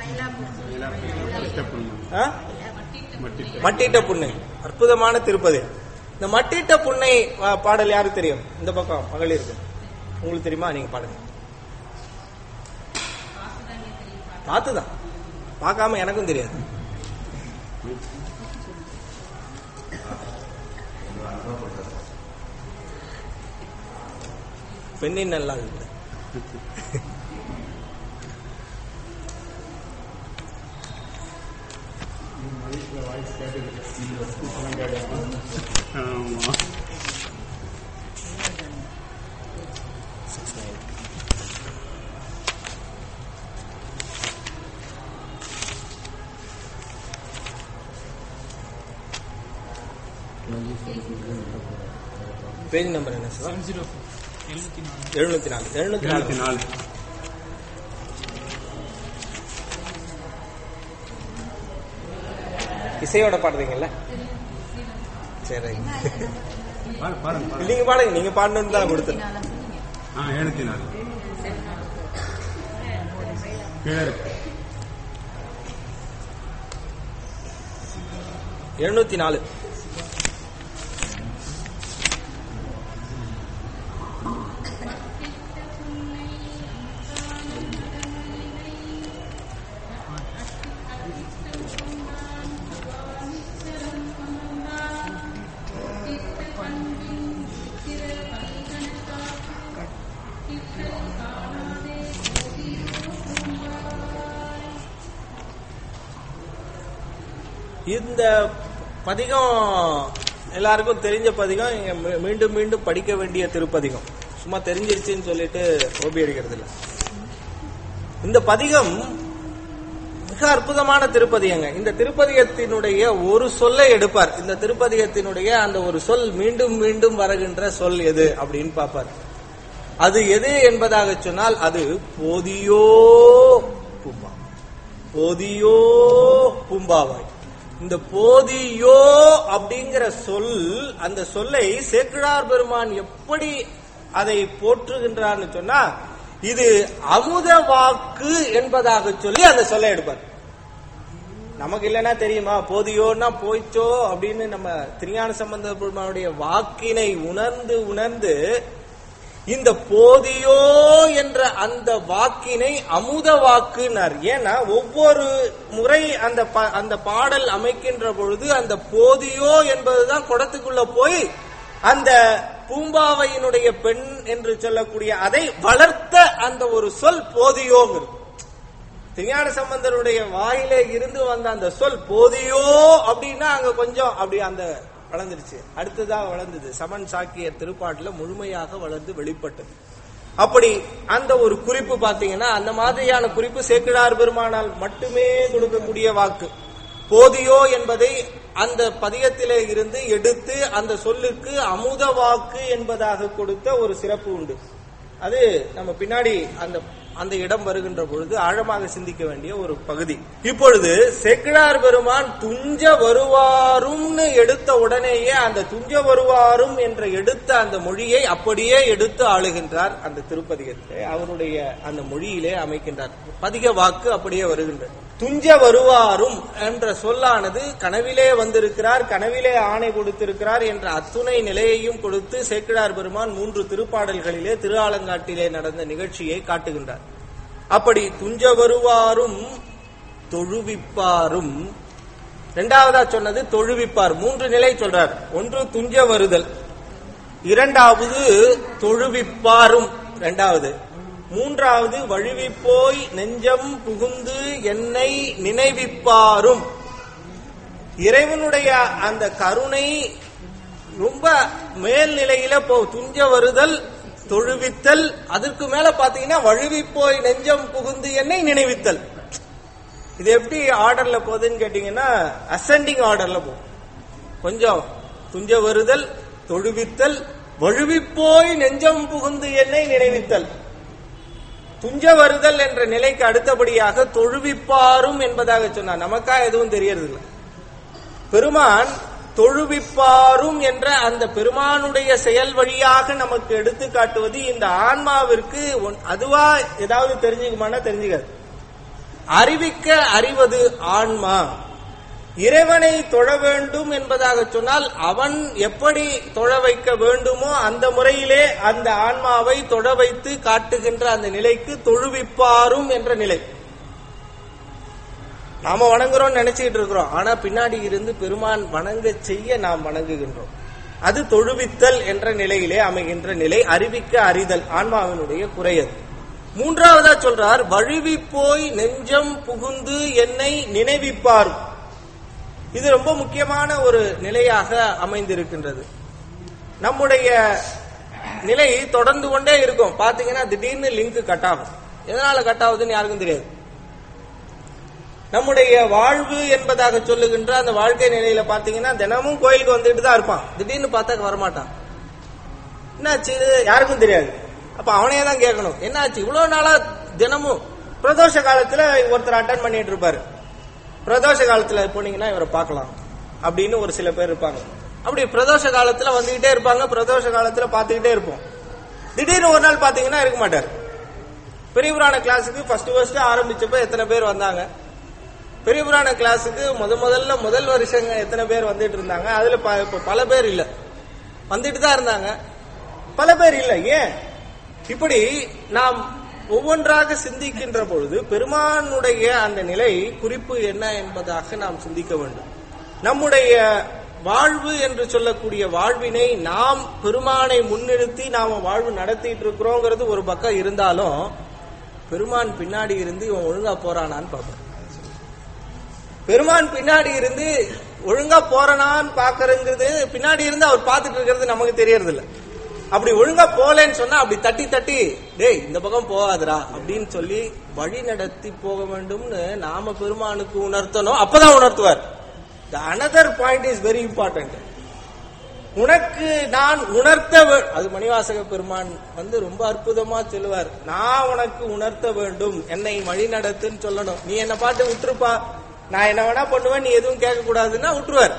மட்டிட்ட புன்னை அற்புதமான திருப்பதி இந்த மட்டிட்ட புன்னை பா- பாடல் யாருக்கு தெரியும் இந்த பக்கம் மகளிருக்கு உங்களுக்கு தெரியுமா நீங்க பாடுங்க பார்த்துதான் பார்க்காம எனக்கும் தெரியாது பெண்ணின் நல்லா இருக்கு ஆமா பேஜ் நம்பர் என்ன சார் எழுநூத்தி நாலு எழுநூத்தி இருபத்தி நாலு நாலு இசையோட பாடுறீங்கல்ல சரி பாரு பாருங்க பாருங்க நீங்க பாடுங்க நீங்க பாடணும்னு தான் கொடுத்தேன் ஆ எழுபத்தி நாலு கீழே இருக்கு எழுநூத்தி நாலு இந்த பதிகம் எல்லாருக்கும் தெரிஞ்ச பதிகம் இங்க மீ- மீண்டும் மீண்டும் படிக்க வேண்டிய திருப்பதிகம் சும்மா தெரிஞ்சிருச்சுன்னு சொல்லிட்டு ஓபி அடிக்கிறது இல்ல இந்த பதிகம் மிக அற்புதமான திருப்பதிகங்க இந்த திருப்பதிகத்தினுடைய ஒரு சொல்லை எடுப்பார் இந்த திருப்பதிகத்தினுடைய அந்த ஒரு சொல் மீண்டும் மீண்டும் வருகின்ற சொல் எது அப்படின்னு பார்ப்பார் அது எது என்பதாக சொன்னால் அது போதியோ பூம்பா போதியோ பூம்பாவாய் இந்த போதியோ அப்படிங்கிற சொல் அந்த சொல்லை சேக்கிழார் பெருமான் எப்படி அதை போற்றுகின்றார்னு சொன்னா இது அமுத வாக்கு என்பதாக சொல்லி அந்த சொல்லை எடுப்பார் நமக்கு இல்லைன்னா தெரியுமா போதியோன்னா போய்ச்சோ அப்படின்னு நம்ம திருஞான சம்பந்த பெருமானுடைய வாக்கினை உணர்ந்து உணர்ந்து இந்த போதியோ என்ற அந்த வாக்கினை அமுத வாக்குனார் ஏன்னா ஒவ்வொரு முறை அந்த ப- அந்த பாடல் அமைக்கின்ற பொழுது அந்த போதியோ என்பதுதான் குடத்துக்குள்ள போய் அந்த பூம்பாவையினுடைய பெண் என்று சொல்லக்கூடிய அதை வளர்த்த அந்த ஒரு சொல் போதியோங்கிறது திருஞான சம்பந்தருடைய வாயிலே இருந்து வந்த அந்த சொல் போதியோ அப்படின்னா அங்க கொஞ்சம் அப்படி அந்த வளர்ந்துருச்சு அடுத்ததா வளர்ந்தது சமன் சாக்கிய திருப்பாட்டுல முழுமையாக வளர்ந்து வெளிப்பட்டது அப்படி அந்த ஒரு குறிப்பு பாத்தீங்கன்னா அந்த மாதிரியான குறிப்பு சேக்கிழார் பெருமானால் மட்டுமே கொடுக்கக்கூடிய வாக்கு போதியோ என்பதை அந்த பதிகத்திலே இருந்து எடுத்து அந்த சொல்லுக்கு அமுத வாக்கு என்பதாக கொடுத்த ஒரு சிறப்பு உண்டு அது நம்ம பின்னாடி அந்த அந்த இடம் வருகின்ற பொழுது ஆழமாக சிந்திக்க வேண்டிய ஒரு பகுதி இப்பொழுது செக்கிழார் பெருமான் துஞ்ச வருவாரும்னு எடுத்த உடனேயே அந்த துஞ்ச வருவாரும் என்ற எடுத்த அந்த மொழியை அப்படியே எடுத்து ஆளுகின்றார் அந்த திருப்பதிகத்தை அவருடைய அந்த மொழியிலே அமைக்கின்றார் பதிக வாக்கு அப்படியே வருகின்றது துஞ்ச வருவாரும் என்ற சொல்லானது கனவிலே வந்திருக்கிறார் கனவிலே ஆணை கொடுத்திருக்கிறார் என்ற அத்துணை நிலையையும் கொடுத்து சேக்கிழார் பெருமான் மூன்று திருப்பாடல்களிலே திருஆலங்காட்டிலே நடந்த நிகழ்ச்சியை காட்டுகின்றார் அப்படி துஞ்ச வருவாரும் தொழுவிப்பாரும் இரண்டாவதா சொன்னது தொழுவிப்பார் மூன்று நிலை சொல்றார் ஒன்று துஞ்ச வருதல் இரண்டாவது தொழுவிப்பாரும் இரண்டாவது மூன்றாவது வழுவிப்போய் நெஞ்சம் புகுந்து என்னை நினைவிப்பாரும் இறைவனுடைய அந்த கருணை ரொம்ப மேல்நிலையில போ துஞ்ச வருதல் தொழுவித்தல் அதற்கு மேல பாத்தீங்கன்னா வழுவிப்போய் நெஞ்சம் புகுந்து என்னை நினைவித்தல் இது எப்படி ஆர்டர்ல போகுதுன்னு கேட்டீங்கன்னா அசெண்டிங் ஆர்டர்ல போகும் கொஞ்சம் துஞ்ச வருதல் தொழுவித்தல் வழுவிப்போய் நெஞ்சம் புகுந்து என்னை நினைவித்தல் துஞ்ச வருதல் என்ற நிலைக்கு அடுத்தபடியாக தொழுவிப்பாரும் என்பதாக சொன்னார் நமக்கா எதுவும் தெரியறதில்லை பெருமான் தொழுவிப்பாரும் என்ற அந்த பெருமானுடைய செயல் வழியாக நமக்கு எடுத்து காட்டுவது இந்த ஆன்மாவிற்கு ஒன்- அதுவா ஏதாவது தெரிஞ்சுக்குமானா தெரிஞ்சுக்காது அறிவிக்க அறிவது ஆன்மா இறைவனை தொழ வேண்டும் என்பதாக சொன்னால் அவன் எப்படி தொழ வைக்க வேண்டுமோ அந்த முறையிலே அந்த ஆன்மாவை தொழ வைத்து காட்டுகின்ற அந்த நிலைக்கு தொழுவிப்பாரும் என்ற நிலை நாம வணங்குறோம் நினைச்சிட்டு இருக்கிறோம் ஆனா பின்னாடி இருந்து பெருமான் வணங்க செய்ய நாம் வணங்குகின்றோம் அது தொழுவித்தல் என்ற நிலையிலே அமைகின்ற நிலை அறிவிக்க அறிதல் ஆன்மாவினுடைய குறையது மூன்றாவதா சொல்றார் வழுவி போய் நெஞ்சம் புகுந்து என்னை நினைவிப்பார் இது ரொம்ப முக்கியமான ஒரு நிலையாக அமைந்திருக்கின்றது நம்முடைய நிலை தொடர்ந்து கொண்டே இருக்கும் பாத்தீங்கன்னா திடீர்னு லிங்க் கட் ஆகும் எதனால கட் ஆகுதுன்னு யாருக்கும் தெரியாது நம்முடைய வாழ்வு என்பதாக சொல்லுகின்ற அந்த வாழ்க்கை நிலையில பாத்தீங்கன்னா தினமும் கோயிலுக்கு வந்துட்டு தான் இருப்பான் திடீர்னு பார்த்தா வரமாட்டான் என்னாச்சு இது யாருக்கும் தெரியாது அப்ப அவனையே தான் கேட்கணும் என்னாச்சு இவ்வளவு நாளா தினமும் பிரதோஷ காலத்துல ஒருத்தர் அட்டன் பண்ணிட்டு இருப்பாரு பிரதோஷ காலத்துல போனீங்கன்னா இவரை பார்க்கலாம் அப்படின்னு ஒரு சில பேர் இருப்பாங்க அப்படி பிரதோஷ காலத்துல வந்துகிட்டே இருப்பாங்க பிரதோஷ காலத்துல பார்த்துக்கிட்டே இருப்போம் திடீர்னு ஒரு நாள் பாத்தீங்கன்னா இருக்க மாட்டார் பெரிய புராண கிளாஸுக்கு ஃபர்ஸ்ட் ஃபர்ஸ்ட் ஆரம்பிச்சப்ப எத்தனை பேர் வந்தாங்க பெரிய புராண கிளாஸுக்கு முத முதல்ல முதல் வருஷங்க எத்தனை பேர் வந்துட்டு இருந்தாங்க அதுல ப- இப்ப பல பேர் இல்ல வந்துட்டு தான் இருந்தாங்க பல பேர் இல்ல ஏன் இப்படி நாம் ஒவ்வொன்றாக சிந்திக்கின்ற பொழுது பெருமானுடைய அந்த நிலை குறிப்பு என்ன என்பதாக நாம் சிந்திக்க வேண்டும் நம்முடைய வாழ்வு என்று சொல்லக்கூடிய வாழ்வினை நாம் பெருமானை முன்னிறுத்தி நாம வாழ்வு நடத்திட்டு இருக்கிறோங்கிறது ஒரு பக்கம் இருந்தாலும் பெருமான் பின்னாடி இருந்து இவன் ஒழுங்கா போறானான்னு பார்ப்போம் பெருமான் பின்னாடி இருந்து ஒழுங்கா போறனான்னு பாக்குறங்கிறது பின்னாடி இருந்து அவர் பார்த்துட்டு இருக்கிறது நமக்கு தெரியறது இல்ல அப்படி ஒழுங்கா போலேன்னு சொன்னா அப்படி தட்டி தட்டி டேய் இந்த பக்கம் போகாதடா அப்படின்னு சொல்லி வழி நடத்தி போக வேண்டும்னு நாம பெருமானுக்கு உணர்த்தணும் அப்பதான் உணர்த்துவார் the another point is very important உனக்கு நான் உணர்த்த வே- அது மணிவாசக பெருமான் வந்து ரொம்ப அற்புதமா சொல்லுவார் நான் உனக்கு உணர்த்த வேண்டும் என்னை வழி நடத்துன்னு சொல்லணும் நீ என்ன பாட்டு விட்டுருப்பா நான் என்ன வேணா பண்ணுவேன் நீ எதுவும் கேட்க கூடாதுன்னா விட்டுருவார்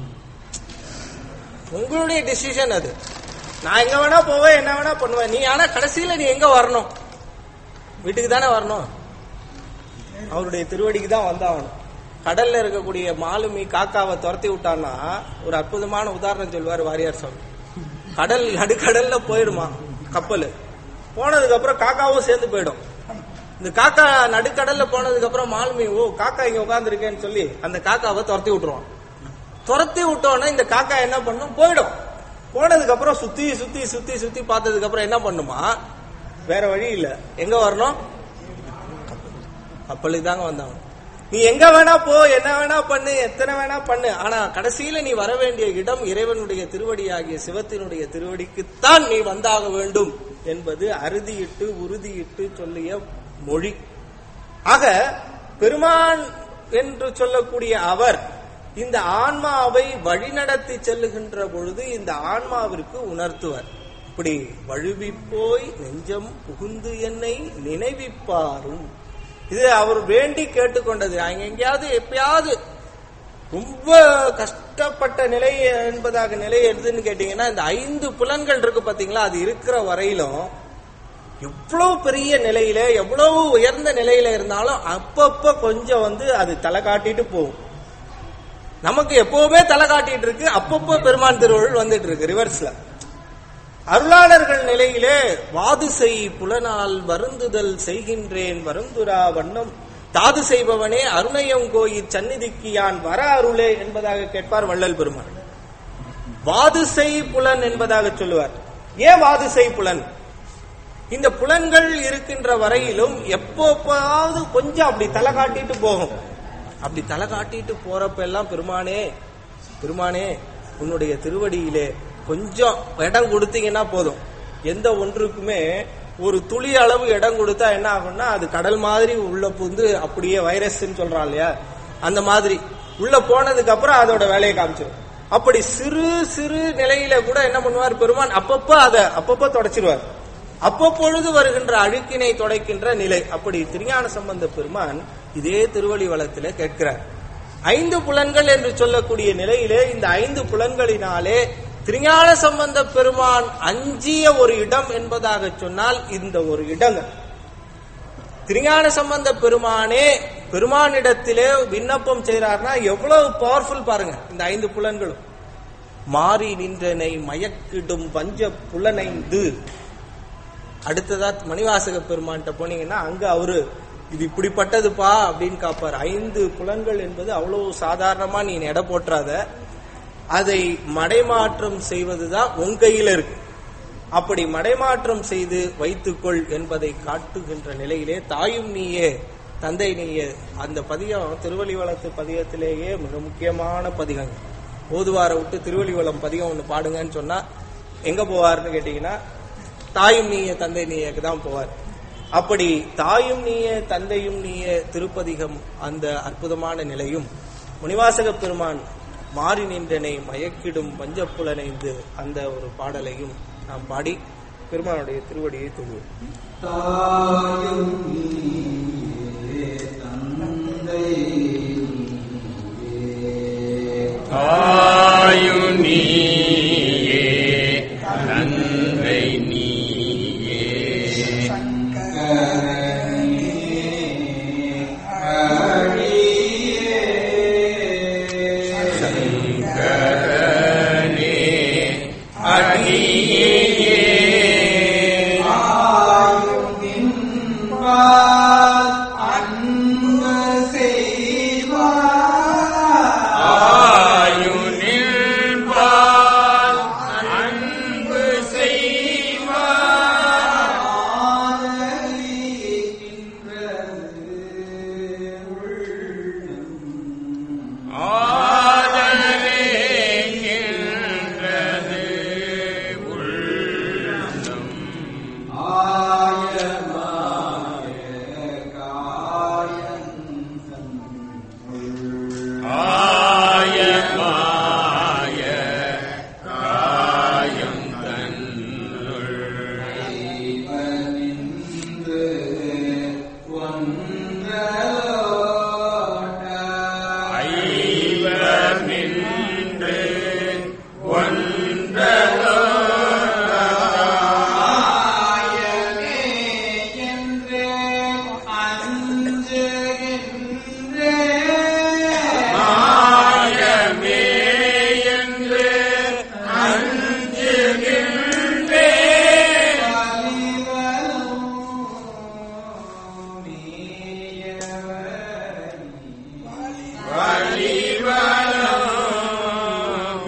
உங்களுடைய டிசிஷன் அது நான் எங்க வேணா போவேன் என்ன வேணா பண்ணுவேன் நீ ஆனா கடைசியில நீ எங்க வரணும் வீட்டுக்கு தானே வரணும் அவருடைய திருவடிக்கு தான் வந்தாகணும் கடல்ல இருக்கக்கூடிய மாலுமி காக்காவை துரத்தி விட்டான்னா ஒரு அற்புதமான உதாரணம் சொல்வார் வாரியார் சுவாமி கடல் நடுக்கடல்ல போயிடுமா கப்பல் போனதுக்கு அப்புறம் காக்காவும் சேர்ந்து போயிடும் இந்த காக்கா நடுக்கடல்ல போனதுக்கு அப்புறம் மாலுமி ஓ காக்கா இங்க உட்கார்ந்துருக்கேன்னு சொல்லி அந்த காக்காவை துரத்தி விட்டுருவான் துரத்தி விட்டோன்னா இந்த காக்கா என்ன பண்ணும் போயிடும் போனதுக்கு அப்புறம் சுத்தி சுத்தி சுத்தி சுத்தி பார்த்ததுக்கு அப்புறம் என்ன பண்ணுமா வேற வழி இல்ல எங்க வரணும் கப்பலுக்கு தாங்க வந்தாங்க நீ எங்க வேணா போ என்ன வேணா பண்ணு எத்தனை வேணா பண்ணு ஆனா கடைசியில நீ வர வேண்டிய இடம் இறைவனுடைய திருவடியாகிய சிவத்தினுடைய திருவடிக்குத்தான் நீ வந்தாக வேண்டும் என்பது அறுதியிட்டு உறுதியிட்டு சொல்லிய மொழி ஆக பெருமான் என்று சொல்லக்கூடிய அவர் இந்த ஆன்மாவை வழிநடத்தி செல்லுகின்ற பொழுது இந்த ஆன்மாவிற்கு உணர்த்துவர் இப்படி வழுவி போய் நெஞ்சம் புகுந்து என்னை நினைவிப்பாரும் இது அவர் வேண்டி கேட்டுக்கொண்டது அங்க எங்கேயாவது எப்பயாவது ரொம்ப கஷ்டப்பட்ட நிலை என்பதாக நிலை எதுன்னு கேட்டீங்கன்னா இந்த ஐந்து புலன்கள் இருக்கு பாத்தீங்களா அது இருக்கிற வரையிலும் எவ்வளவு பெரிய நிலையில எவ்வளவு உயர்ந்த நிலையில இருந்தாலும் அப்பப்ப கொஞ்சம் வந்து அது தலை காட்டிட்டு போகும் நமக்கு எப்பவுமே தலை காட்டிட்டு இருக்கு அப்பப்போ பெருமான் திருவள்ளுவர் வந்துட்டு இருக்கு ரிவர்ஸ்ல அருளாளர்கள் நிலையிலே வாது செய் புலனால் வருந்துதல் செய்கின்றேன் வருந்துரா வண்ணம் தாது செய்பவனே அருணையங்கோயிற் சந்நிதிக்கு யான் வர அருளே என்பதாக கேட்பார் வள்ளல் பெருமான் வாது செய் புலன் என்பதாக சொல்லுவார் ஏன் வாது செய் புலன் இந்த புலன்கள் இருக்கின்ற வரையிலும் எப்போப்பாவது கொஞ்சம் அப்படி தலை காட்டிட்டு போகும் அப்படி தலை காட்டிட்டு போறப்ப எல்லாம் பெருமானே பெருமானே உன்னுடைய திருவடியிலே கொஞ்சம் இடம் கொடுத்தீங்கன்னா போதும் எந்த ஒன்றுக்குமே ஒரு துளி அளவு இடம் கொடுத்தா என்ன ஆகும்னா அது கடல் மாதிரி உள்ள புந்து அப்படியே வைரஸ்ன்னு சொல்றான் இல்லையா அந்த மாதிரி உள்ள போனதுக்கு அப்புறம் அதோட வேலையை காமிச்சிடும் அப்படி சிறு சிறு நிலையில கூட என்ன பண்ணுவார் பெருமான் அப்பப்ப அதை அப்பப்ப தொடச்சிருவார் அப்பப்பொழுது வருகின்ற அழுக்கினை தொடைக்கின்ற நிலை அப்படி திருஞான சம்பந்த பெருமான் இதே திருவள்ளி வளத்திலே கேட்கிறார் ஐந்து புலன்கள் என்று சொல்லக்கூடிய நிலையிலே இந்த ஐந்து புலன்களினாலே திருஞான சம்பந்த பெருமான் அஞ்சிய ஒரு இடம் என்பதாக சொன்னால் இந்த ஒரு இடங்கள் திருஞான சம்பந்த பெருமானே பெருமானிடத்திலே விண்ணப்பம் செய்கிறார்னா எவ்வளவு பவர்ஃபுல் பாருங்க இந்த ஐந்து புலன்களும் மாறி நின்றனை மயக்கிடும் பஞ்ச புலனைந்து அடுத்ததா மணிவாசக பெருமான்கிட்ட போனீங்கன்னா அங்க அவரு இது இப்படிப்பட்டதுப்பா அப்படின்னு காப்பார் ஐந்து புலன்கள் என்பது அவ்வளவு சாதாரணமா நீ எடை போட்டுறாத அதை மடைமாற்றம் செய்வதுதான் உன் கையில இருக்கு அப்படி மடைமாற்றம் செய்து வைத்துக்கொள் என்பதை காட்டுகின்ற நிலையிலே தாயும் நீயே தந்தை நீயே அந்த பதிகம் திருவள்ளிவளத்து பதிகத்திலேயே மிக முக்கியமான பதிகம் ஓதுவாரை விட்டு திருவள்ளிவளம் பதிகம் ஒன்று பாடுங்கன்னு சொன்னா எங்க போவார்னு கேட்டீங்கன்னா தாயும் நீயே தந்தை நீயேக்கு தான் போவார் அப்படி தாயும் நீயே தந்தையும் நீயே திருப்பதிகம் அந்த அற்புதமான நிலையும் முனிவாசக பெருமான் மாறி நின்றனை மயக்கிடும் பஞ்சப்புலனைந்து அந்த ஒரு பாடலையும் நாம் பாடி பெருமானுடைய திருவடியை தொழுவோம் தாயும் நீயே தந்தை நீயே தாயு நீயே தந்தை நீயே கரனே அடியே ஆயுனில்பால் அன்பு செய்வார் ஆதரேகின்றது உள்ளம் ஆயமாய காயம் தன்னுள் ஐவர் நின்று ஒன்றலோ மாயமே என்று அஞ்சுகின்றே வழிவலம்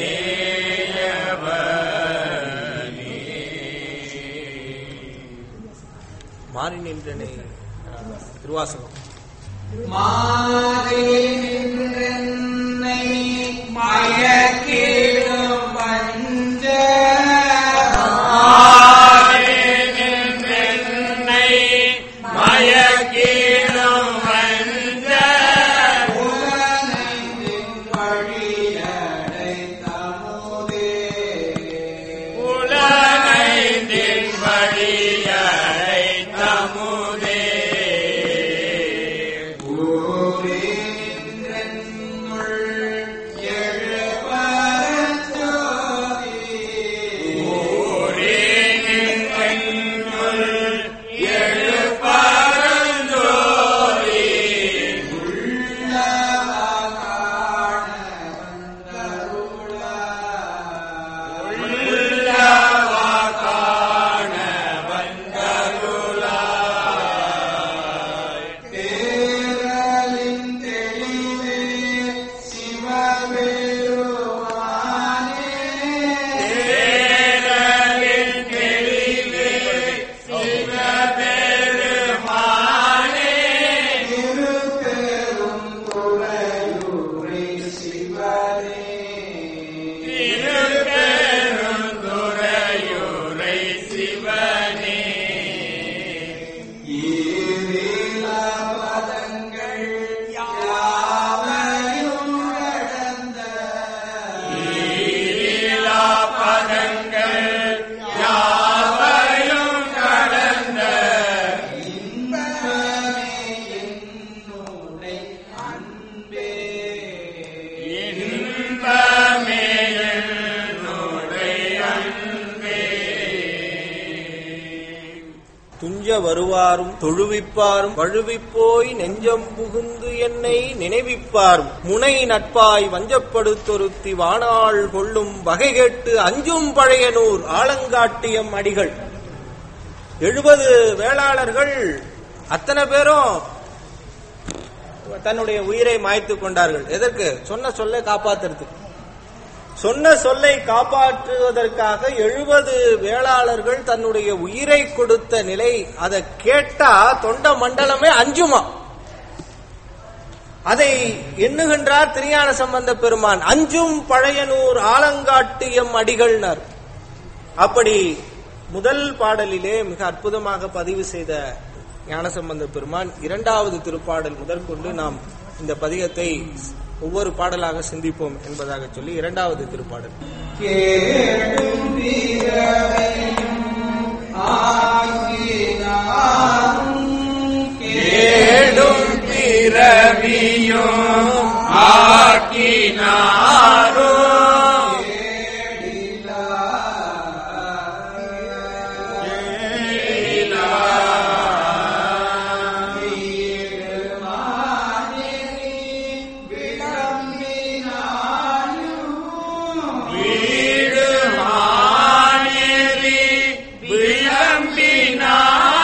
மாறி நின்றனை திருவாசகம் மயக்கிடும் பஞ்ச என்னை மயக்கிடும் வந்த வழியடை தமுதே உலகை பேரலின் தெளிவே சிவபெருமானே பேரலின் தெளிவே சிவபெருமானே திருப்பெரும் துறையூரை சிவனே திருப்பெருந்துறையூரை சிவனே ஈரிலா பதங்கள் யாவையும் கடந்த லீலா பதங்கள் யாவையும் கடந்த இன்பமே என்னுடைய அன்பே இன்பமே என்னுடைய அன்பே துஞ்ச வருவாரும் தொழுவிப்பாரும் வழுவிப்போய் நெஞ்சம் புகுந்து என்னை நினைவிப்பாரும் முனை நட்பாய் வஞ்சப்படுத்தொருத்தி வாணாள் கொள்ளும் வகை கேட்டு அஞ்சும் பழையனூர் ஆலங்காட்டியம் அடிகள் எழுபது வேளாளர்கள் அத்தனை பேரும் தன்னுடைய உயிரை மாய்த்து கொண்டார்கள் எதற்கு சொன்ன சொல்லை காப்பாத்துறதுக்கு சொன்ன சொல்லை காப்பாற்றுவதற்காக எழுபது வேளாளர்கள் தன்னுடைய உயிரை கொடுத்த நிலை அதை கேட்டா தொண்ட மண்டலமே அஞ்சுமா அதை எண்ணுகின்றார் திருஞான சம்பந்த பெருமான் அஞ்சும் பழையனூர் ஆலங்காட்டியம் அடிகள்னார் அப்படி முதல் பாடலிலே மிக அற்புதமாக பதிவு செய்த ஞானசம்பந்த பெருமான் இரண்டாவது திருப்பாடல் முதற்கொண்டு நாம் இந்த பதிகத்தை ஒவ்வொரு பாடலாக சிந்திப்போம் என்பதாக சொல்லி இரண்டாவது திருப்பாடல் கேடும் பிறவையும் ஆக்கினாரும் கேடும் பிறவியும் ஆக்கினாரோ வீடு மாநேரி விளம்பினாரோ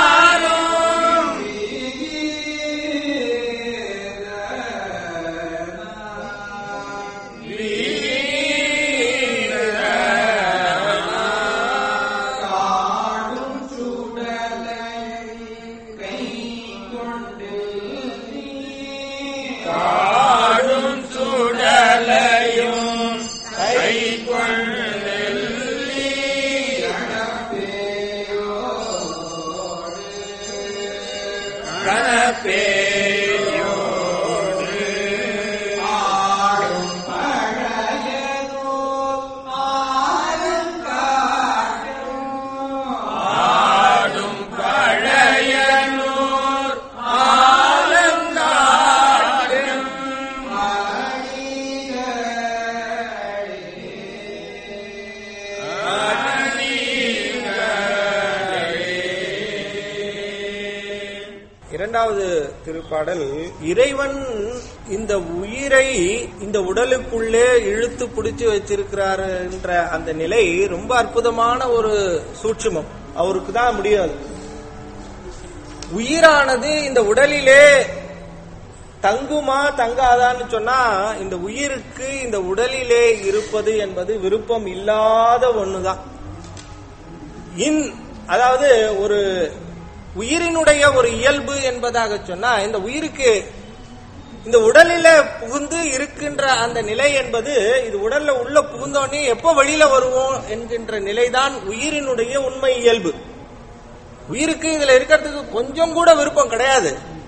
காடும் சுடலையும் கை கொண்டு கணப்பேயோடு ஆடும் பழையனூர் ஆலங்காடும் இரண்டாவது திருப்பாடல் இறைவன் இந்த உயிரை இந்த உடலுக்குள்ளே இழுத்து பிடிச்சு வச்சிருக்கிறாரு என்ற அந்த நிலை ரொம்ப அற்புதமான ஒரு சூட்சுமம் அவருக்கு தான் முடியாது உயிரானது இந்த உடலிலே தங்குமா தங்காதான்னு சொன்னா இந்த உயிருக்கு இந்த உடலிலே இருப்பது என்பது விருப்பம் இல்லாத ஒண்ணுதான் இன் அதாவது ஒரு உயிரினுடைய ஒரு இயல்பு என்பதாக சொன்னா இந்த உயிருக்கு இந்த உடலில புகுந்து இருக்கின்ற அந்த நிலை என்பது இது உடல்ல உள்ள புகுந்தோடனே எப்ப வெளியில வருவோம் என்கின்ற நிலைதான் உயிரினுடைய உண்மை இயல்பு உயிருக்கு இதுல இருக்கிறதுக்கு கொஞ்சம் கூட விருப்பம் கிடையாது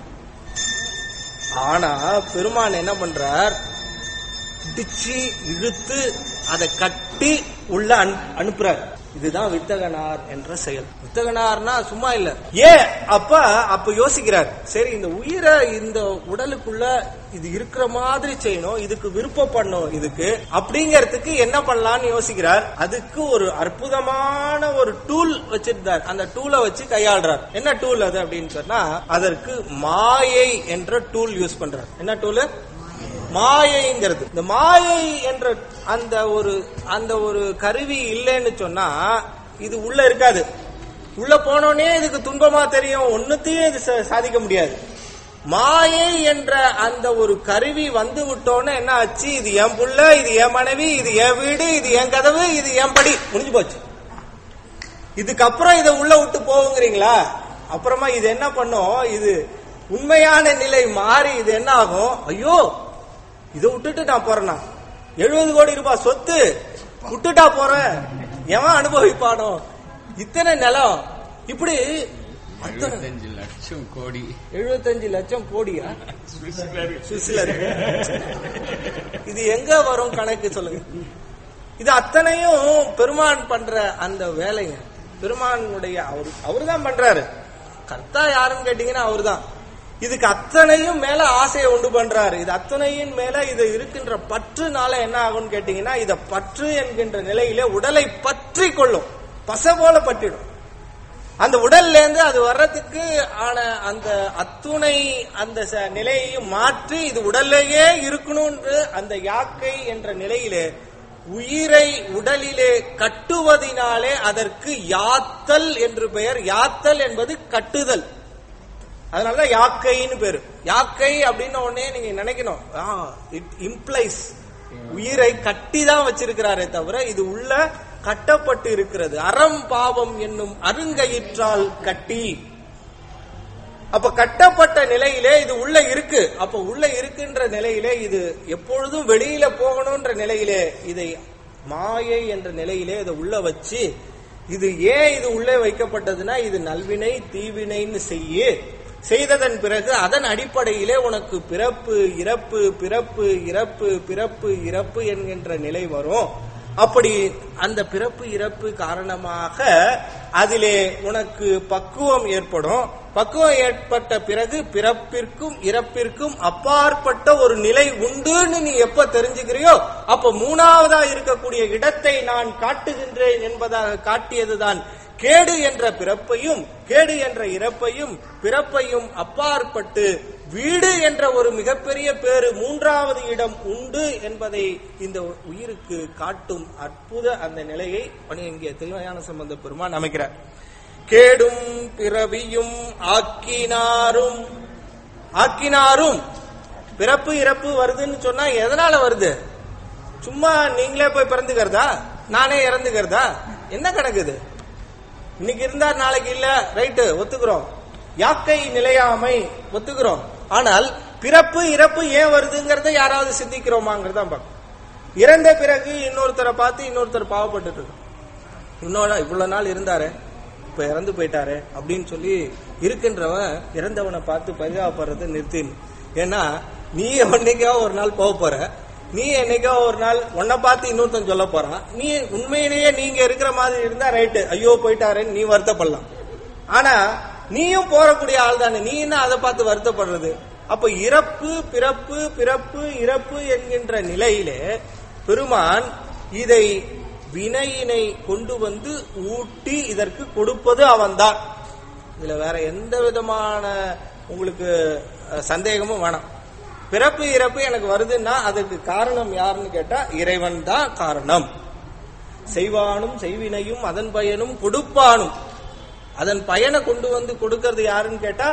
ஆனா பெருமான் என்ன பண்றார் பிடிச்சு இழுத்து அதை கட்டி உள்ள அனு- அனுப்புறார் இதுதான் வித்தகனார் என்ற செயல் வித்தகனார்னா சும்மா இல்ல ஏன் அப்ப அப்ப யோசிக்கிறார் சரி இந்த உயிரை இந்த உடலுக்குள்ள இது இருக்கிற மாதிரி செய்யணும் இதுக்கு விருப்பப்படணும் இதுக்கு அப்படிங்கறதுக்கு என்ன பண்ணலாம்னு யோசிக்கிறார் அதுக்கு ஒரு அற்புதமான ஒரு டூல் வச்சிருந்தார் அந்த டூலை வச்சு கையாளுறார் என்ன டூல் அது அப்படின்னு சொன்னா அதற்கு மாயை என்ற டூல் யூஸ் பண்றார் என்ன டூல் மாயைங்கிறது இந்த மாயை என்ற அந்த ஒரு அந்த ஒரு கருவி இல்லைன்னு சொன்னா இது உள்ள இருக்காது உள்ள போனோடனே இதுக்கு துன்பமா தெரியும் ஒன்னுத்தையும் இது சா- சாதிக்க முடியாது மாயை என்ற அந்த ஒரு கருவி வந்து விட்டோன்னு என்ன ஆச்சு இது என் புள்ள இது என் மனைவி இது என் வீடு இது என் கதவு இது என் படி முடிஞ்சு போச்சு இதுக்கப்புறம் இதை உள்ள விட்டு போகுங்கிறீங்களா அப்புறமா இது என்ன பண்ணும் இது உண்மையான நிலை மாறி இது என்ன ஆகும் ஐயோ இதை விட்டுட்டு நான் போறேனா எழுபது கோடி ரூபாய் சொத்து விட்டுட்டா போறேன் எவன் அனுபவிப்பானோ இத்தனை நிலம் இப்படி அத்தனை இருபத்தஞ்சு லட்சம் கோடி எழுபத்தஞ்சு லட்சம் கோடியா சுவிஸ்ல இருக்கு. சுவிஸ்ல இருக்கு இது எங்க வரும் கணக்கு சொல்லுங்க இது அத்தனையும் பெருமான் பண்ற அந்த வேலைங்க பெருமானுடைய அவர் அவர்தான் பண்றாரு கர்த்தா யாருன்னு கேட்டீங்கன்னா அவர்தான் இதுக்கு அத்தனையும் மேல ஆசையை உண்டு பண்றாரு இது அத்தனையின் மேல இது இருக்கின்ற பற்றுனால என்ன ஆகும்னு கேட்டீங்கன்னா இத பற்று என்கின்ற நிலையிலே உடலை பற்றி கொள்ளும் பச போல பற்றிடும் அந்த உடல்ல இருந்து அது வர்றதுக்கு ஆன அந்த அத்துணை அந்த ச- நிலையையும் மாற்றி இது உடல்லையே இருக்கணும்னு அந்த யாக்கை என்ற நிலையிலே உயிரை உடலிலே கட்டுவதினாலே அதற்கு யாத்தல் என்று பெயர் யாத்தல் என்பது கட்டுதல் அதனாலதான் யாக்கைன்னு பேரு யாக்கை அப்படின்னு உடனே நீங்க நினைக்கணும் இட் இம்ப்ளைஸ் உயிரை கட்டி தான் வச்சிருக்கிறாரே தவிர இது உள்ள கட்டப்பட்டு இருக்கிறது அறம் பாவம் என்னும் அருங்கயிற்றால் கட்டி அப்ப கட்டப்பட்ட நிலையிலே இது உள்ள இருக்கு அப்ப உள்ள இருக்கின்ற நிலையிலே இது எப்பொழுதும் வெளியில போகணும்ன்ற நிலையிலே இதை மாயை என்ற நிலையிலே இதை உள்ள வச்சு இது ஏன் இது உள்ளே வைக்கப்பட்டதுன்னா இது நல்வினை தீவினைன்னு செய்ய செய்ததன் பிறகு அதன் அடிப்படையிலே உனக்கு பிறப்பு இறப்பு பிறப்பு இறப்பு பிறப்பு இறப்பு என்கின்ற நிலை வரும் அப்படி அந்த பிறப்பு இறப்பு காரணமாக அதிலே உனக்கு பக்குவம் ஏற்படும் பக்குவம் ஏற்பட்ட பிறகு பிறப்பிற்கும் இறப்பிற்கும் அப்பாற்பட்ட ஒரு நிலை உண்டுன்னு நீ எப்ப தெரிஞ்சுக்கிறியோ அப்ப மூணாவதா இருக்கக்கூடிய இடத்தை நான் காட்டுகின்றேன் என்பதாக காட்டியதுதான் கேடு என்ற பிறப்பையும் கேடு என்ற இறப்பையும் பிறப்பையும் அப்பாற்பட்டு வீடு என்ற ஒரு மிகப்பெரிய பேரு மூன்றாவது இடம் உண்டு என்பதை இந்த உயிருக்கு காட்டும் அற்புத அந்த நிலையை இங்கே திருமயான சம்பந்த பெருமான் அமைக்கிறார் கேடும் பிறவியும் ஆக்கினாரும் ஆக்கினாரும் பிறப்பு இறப்பு வருதுன்னு சொன்னா எதனால வருது சும்மா நீங்களே போய் பிறந்துக்கிறதா நானே இறந்துக்கிறதா என்ன கணக்கு இது இன்னைக்கு இருந்தா நாளைக்கு இல்ல ரைட்டு ஒத்துக்கிறோம் யாக்கை நிலையாமை ஒத்துக்கிறோம் ஆனால் பிறப்பு இறப்பு ஏன் வருதுங்கிறத யாராவது சிந்திக்கிறோமாங்கிறத பார்க்கணும் இறந்த பிறகு இன்னொருத்தரை பார்த்து இன்னொருத்தர் பாவப்பட்டுட்டு இருக்கோம் இன்னொரு இவ்வளவு நாள் இருந்தாரு இப்ப இறந்து போயிட்டாரு அப்படின்னு சொல்லி இருக்கின்றவன் இறந்தவனை பார்த்து பரிதாபப்படுறதை நிறுத்திடணும் ஏன்னா நீ என்னைக்கோ ஒரு நாள் போக போற நீ என்னைக்கோ ஒரு நாள் உன்னை பார்த்து இன்னொருத்தன் சொல்ல போறான் நீ உண்மையிலேயே நீங்க இருக்கிற மாதிரி இருந்தா ரைட்டு ஐயோ போயிட்டாருன்னு நீ வருத்தப்படலாம் ஆனா நீயும் போறக்கூடிய ஆள் தானே நீ என்ன அதை பார்த்து வருத்தப்படுறது அப்ப இறப்பு பிறப்பு பிறப்பு இறப்பு என்கின்ற நிலையிலே பெருமான் இதை வினையினை கொண்டு வந்து ஊட்டி இதற்கு கொடுப்பது அவன்தான் இதுல வேற எந்த விதமான உங்களுக்கு அஹ், சந்தேகமும் வேணாம் பிறப்பு இறப்பு எனக்கு வருதுன்னா அதுக்கு காரணம் யாருன்னு கேட்டா இறைவன் தான் காரணம் செய்வானும் செய்வினையும் அதன் பயனும் கொடுப்பானும் அதன் பயனை கொண்டு வந்து கொடுக்கறது யாருன்னு கேட்டா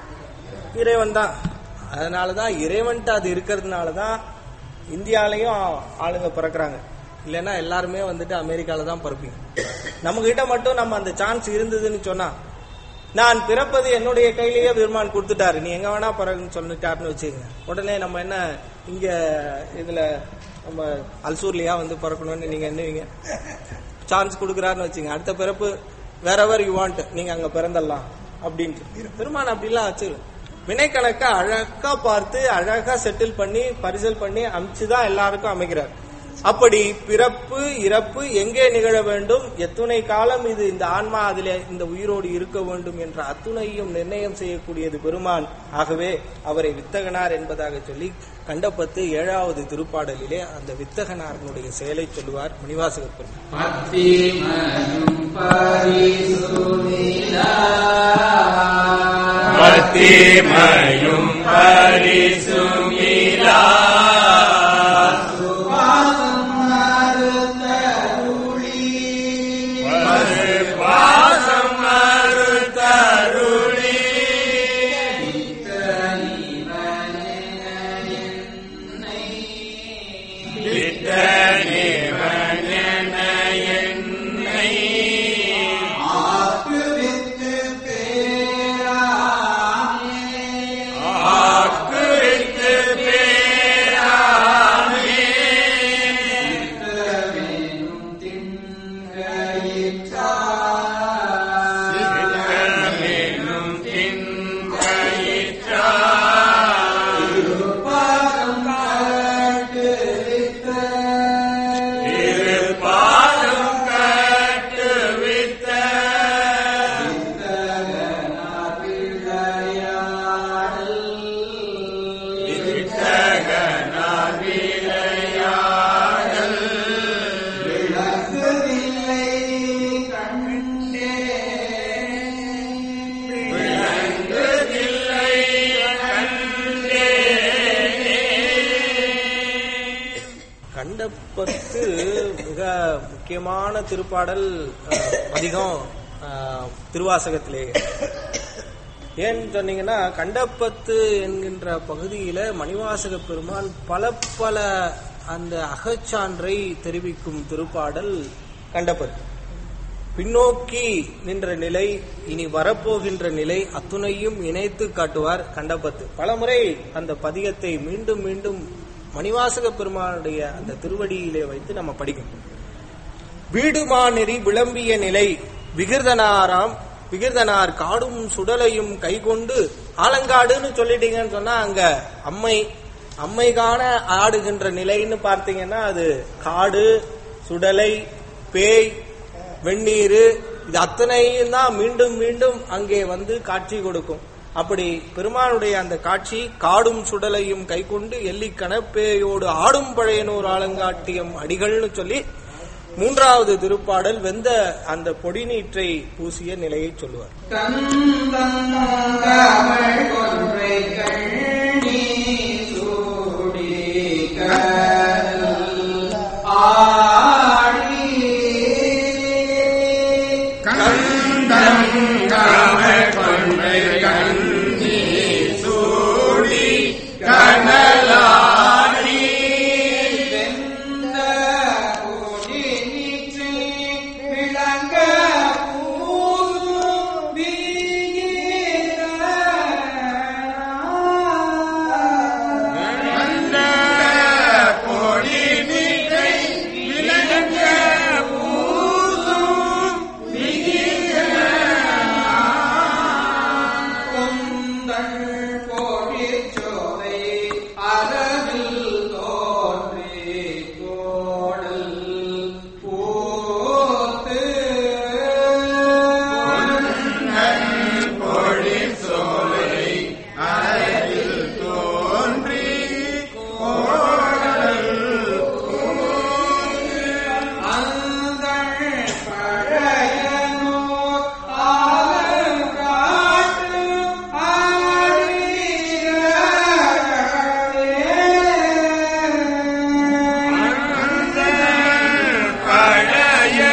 இறைவன் தான் அதனாலதான் இறைவன்ட்டு அது இருக்கிறதுனால தான் இந்தியாலயும் ஆளுங்க பிறக்குறாங்க இல்லைன்னா எல்லாருமே வந்துட்டு அமெரிக்கால தான் பிறப்பீங்க நம்ம கிட்ட மட்டும் நம்ம அந்த சான்ஸ் இருந்ததுன்னு சொன்னா நான் பிறப்பது என்னுடைய கையிலேயே பெருமான் கொடுத்துட்டாரு நீ எங்க வேணா பிறகுன்னு சொல்லிட்டாருன்னு வச்சுக்கங்க உடனே நம்ம என்ன இங்க இதுல நம்ம அல்சூர்லயா வந்து பிறக்கணும்னு நீங்க என்னவீங்க சான்ஸ் கொடுக்குறாருன்னு வச்சுங்க அடுத்த பிறப்பு வேறவர் யூ வாண்ட் நீங்க அங்க பிறந்தடலாம் அப்படின்ட்டு பெருமான் அப்படிலாம் வச்சு வினைக்கணக்க அழகா பார்த்து அழகா செட்டில் பண்ணி பரிசல் பண்ணி அமிச்சுதான் எல்லாருக்கும் அமைக்கிறார் அப்படி பிறப்பு இறப்பு எங்கே நிகழ வேண்டும் எத்துணை காலம் இது இந்த ஆன்மா அதிலே இந்த உயிரோடு இருக்க வேண்டும் என்ற அத்துணையும் நிர்ணயம் செய்யக்கூடியது பெருமான் ஆகவே அவரை வித்தகனார் என்பதாக சொல்லி கண்டப்பத்து ஏழாவது திருப்பாடலிலே அந்த வித்தகனாரனுடைய செயலை சொல்லுவார் மணிவாசகர் பெருமான் பத்திமனும் பரிசுமிலா பத்திமையும் பரிசுமிலா சுவாசம் மறுத்தருளி பாசம் மறுத்தருளி தனி கண்டப்பத்து மிக முக்கியமான திருப்பாடல் அஹ், அதிகம் அஹ், திருவாசகத்திலே ஏன்னு சொன்னீங்கன்னா கண்டப்பத்து என்கின்ற பகுதியில மணிவாசக பெருமான் பல பல அந்த அகச்சான்றை தெரிவிக்கும் திருப்பாடல் கண்டப்பத்து பின்னோக்கி நின்ற நிலை இனி வரப்போகின்ற நிலை அத்துணையும் இணைத்து காட்டுவார் கண்டபத்து பலமுறை அந்த பதிகத்தை மீண்டும் மீண்டும் மணிவாசக பெருமானுடைய அந்த திருவடியிலே வைத்து நம்ம படிக்கணும் வீடுமாநெறி விளம்பிய நிலை விகிர்தனாராம் விகிர்தனார் காடும் சுடலையும் கைகொண்டு ஆலங்காடுன்னு சொல்லிட்டீங்கன்னு சொன்னா அங்க அம்மை அம்மை காண ஆடுகின்ற நிலைன்னு பார்த்தீங்கன்னா அது காடு சுடலை பேய் வெந்நீர் இது அத்தனையும் தான் மீண்டும் மீண்டும் அங்கே வந்து காட்சி கொடுக்கும் அப்படி பெருமானுடைய அந்த காட்சி காடும் சுடலையும் கைக்கொண்டு எல்லி கணப்பேயோடு ஆடும் பழையனூர் ஆலங்காட்டியம் அடிகள்னு சொல்லி மூன்றாவது திருப்பாடல் வெந்த அந்த பொடி நீற்றை பூசிய நிலையை சொல்லுவார் கந்தந்தமிழ் கொன்றை கண்ணி சூடி கடல் ஆடி கந்தம் காமல் கொன்றை கண்ணி சூடி கனலாடி வெந்த கொடி நீற்றி விளங்க பூசும் வீர அந்த பொடி நீரை விளங்க பூசும் கொந்தள் பொழிச்சோலை அரவில் தோன்றி கோடல் போத்து பொடி சோலை அறையில் தோன்றி அந்தள் பழையனோர் ஆலங்காட்டு ஆடிய பழைய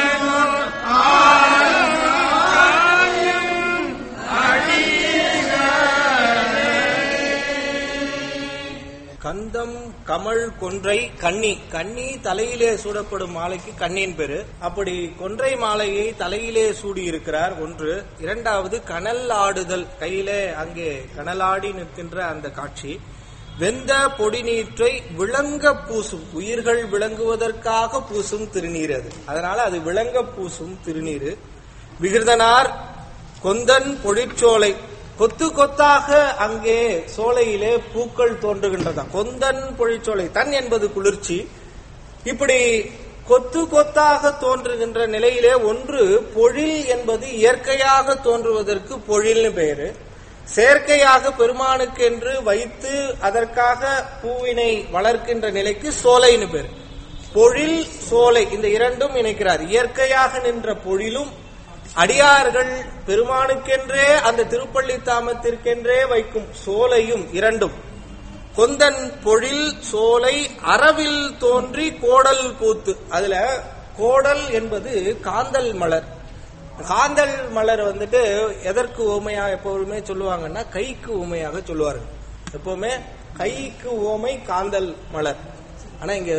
கந்தம் கமல் கொன்றை கன்னி கன்னி தலையிலே சூடப்படும் மாலைக்கு கண்ணின் பேரு அப்படி கொன்றை மாலையை தலையிலே சூடி இருக்கிறார் ஒன்று இரண்டாவது கனல் ஆடுதல் கையிலே அங்கே கனலாடி நிற்கின்ற அந்த காட்சி வெந்த பொடி நீற்றை விளங்க பூசும் உயிர்கள் விளங்குவதற்காக பூசும் திருநீர் அது அதனால அது விளங்க பூசும் திருநீர் விகிருதனார் கொந்தன் பொழிற்சோலை கொத்து கொத்தாக அங்கே சோலையிலே பூக்கள் தோன்றுகின்றதாம் கொந்தன் பொழிற்சோலை தன் என்பது குளிர்ச்சி இப்படி கொத்து கொத்தாக தோன்றுகின்ற நிலையிலே ஒன்று பொழில் என்பது இயற்கையாக தோன்றுவதற்கு பொழில்னு பெயரு செயற்கையாக பெருமானுக்கு என்று வைத்து அதற்காக பூவினை வளர்க்கின்ற நிலைக்கு சோலைன்னு பேரு பொழில் சோலை இந்த இரண்டும் இணைக்கிறார் இயற்கையாக நின்ற பொழிலும் அடியார்கள் பெருமானுக்கென்றே அந்த திருப்பள்ளி தாமத்திற்கென்றே வைக்கும் சோலையும் இரண்டும் கொந்தன் பொழில் சோலை அறவில் தோன்றி கோடல் பூத்து அதுல கோடல் என்பது காந்தல் மலர் காந்தல் மலர் வந்துட்டு எதற்கு உவமையா எப்பவுமே சொல்லுவாங்கன்னா கைக்கு உவமையாக சொல்லுவார்கள் எப்பவுமே கைக்கு உவமை காந்தல் மலர் ஆனா இங்க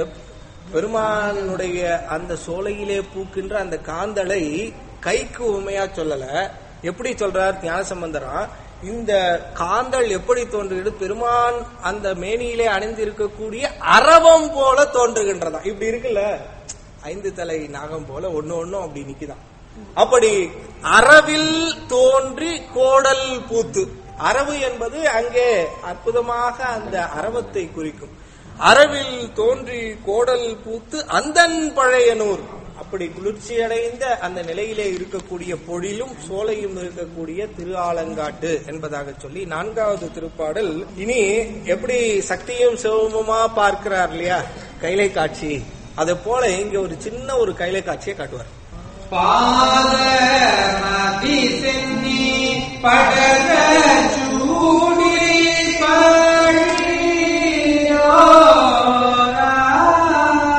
பெருமானுடைய அந்த சோலையிலே பூக்கின்ற அந்த காந்தலை கைக்கு உண்மையா சொல்லல எப்படி சொல்றார் ஞானசம்பந்தரா இந்த காந்தல் எப்படி தோன்றுகிறது பெருமான் அந்த மேனியிலே அணிந்திருக்கக்கூடிய அரவம் போல தோன்றுகின்றதா இப்படி இருக்குல்ல ஐந்து தலை நாகம் போல ஒண்ணு ஒண்ணும் அப்படி நிக்குதான் அப்படி அரவில் தோன்றி கோடல் பூத்து அரவு என்பது அங்கே அற்புதமாக அந்த அரவத்தை குறிக்கும் அரவில் தோன்றி கோடல் பூத்து அந்தன் பழையனூர் அப்படி குளிர்ச்சி அடைந்த அந்த நிலையிலே இருக்கக்கூடிய பொழிலும் சோலையும் இருக்கக்கூடிய திரு ஆலங்காட்டு என்பதாக சொல்லி நான்காவது திருப்பாடல் இனி எப்படி சக்தியும் சிவமுமா பார்க்கிறார் இல்லையா கைலை காட்சி அதை போல இங்க ஒரு சின்ன ஒரு கைலை காட்சியை காட்டுவார் பாத மதி சென்னி படர சூடி பழியோரா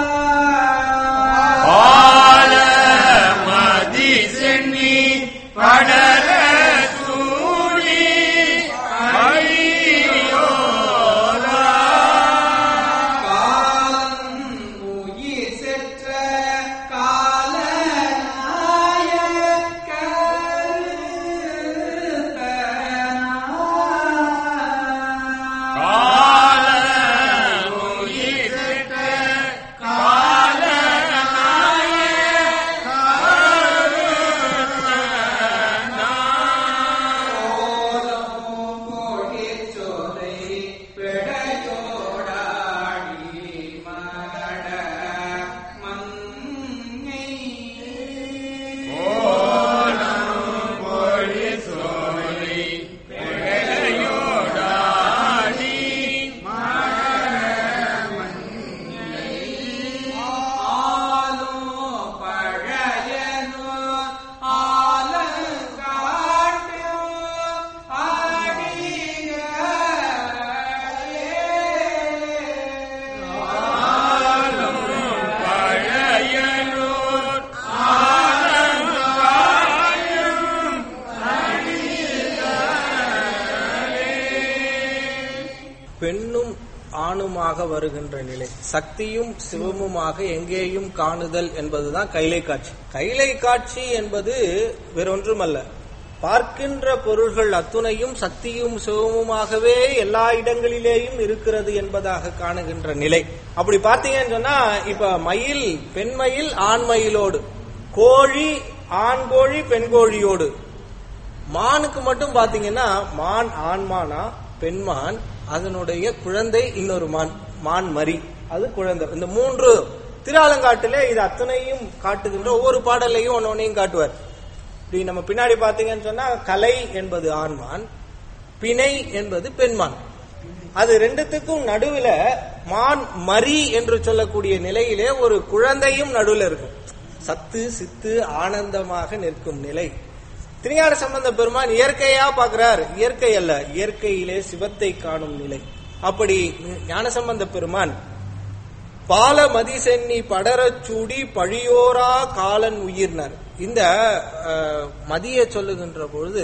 பெண்ணும் ஆணுமாக வருகின்ற நிலை சக்தியும் சிவமுமாக எங்கேயும் காணுதல் என்பதுதான் கைலை காட்சி கைலை காட்சி என்பது வேறொன்றுமல்ல பார்க்கின்ற பொருள்கள் அத்துணையும் சக்தியும் சிவமுமாகவே எல்லா இடங்களிலேயும் இருக்கிறது என்பதாக காணுகின்ற நிலை அப்படி பார்த்தீங்கன்னு சொன்னா இப்ப மயில் பெண்மயில் ஆண்மயிலோடு கோழி ஆண் கோழி பெண் கோழியோடு மானுக்கு மட்டும் பாத்தீங்கன்னா மான் ஆண்மானா பெண்மான் அதனுடைய குழந்தை இன்னொரு மான் மான் மரி அது குழந்தை இந்த மூன்று திருஆலங்காட்டிலே இது அத்தனையும் காட்டுகின்ற ஒவ்வொரு பாடலையும் ஒன்னு ஒன்னையும் காட்டுவார் இப்படி நம்ம பின்னாடி பாத்தீங்கன்னு சொன்னா கலை என்பது ஆண்மான் பிணை என்பது பெண்மான் அது ரெண்டுத்துக்கும் நடுவுல மான் மரி என்று சொல்லக்கூடிய நிலையிலே ஒரு குழந்தையும் நடுவுல இருக்கும் சத்து சித்து ஆனந்தமாக நிற்கும் நிலை திருஞான சம்பந்த பெருமான் இயற்கையா பார்க்கிறார் இயற்கை அல்ல இயற்கையிலே சிவத்தை காணும் நிலை அப்படி ஞானசம்பந்த பெருமான் பால மதிசென்னி படரச் சூடி பழியோரா காலன் உயிர்னர் இந்த அஹ், மதியை சொல்லுகின்ற பொழுது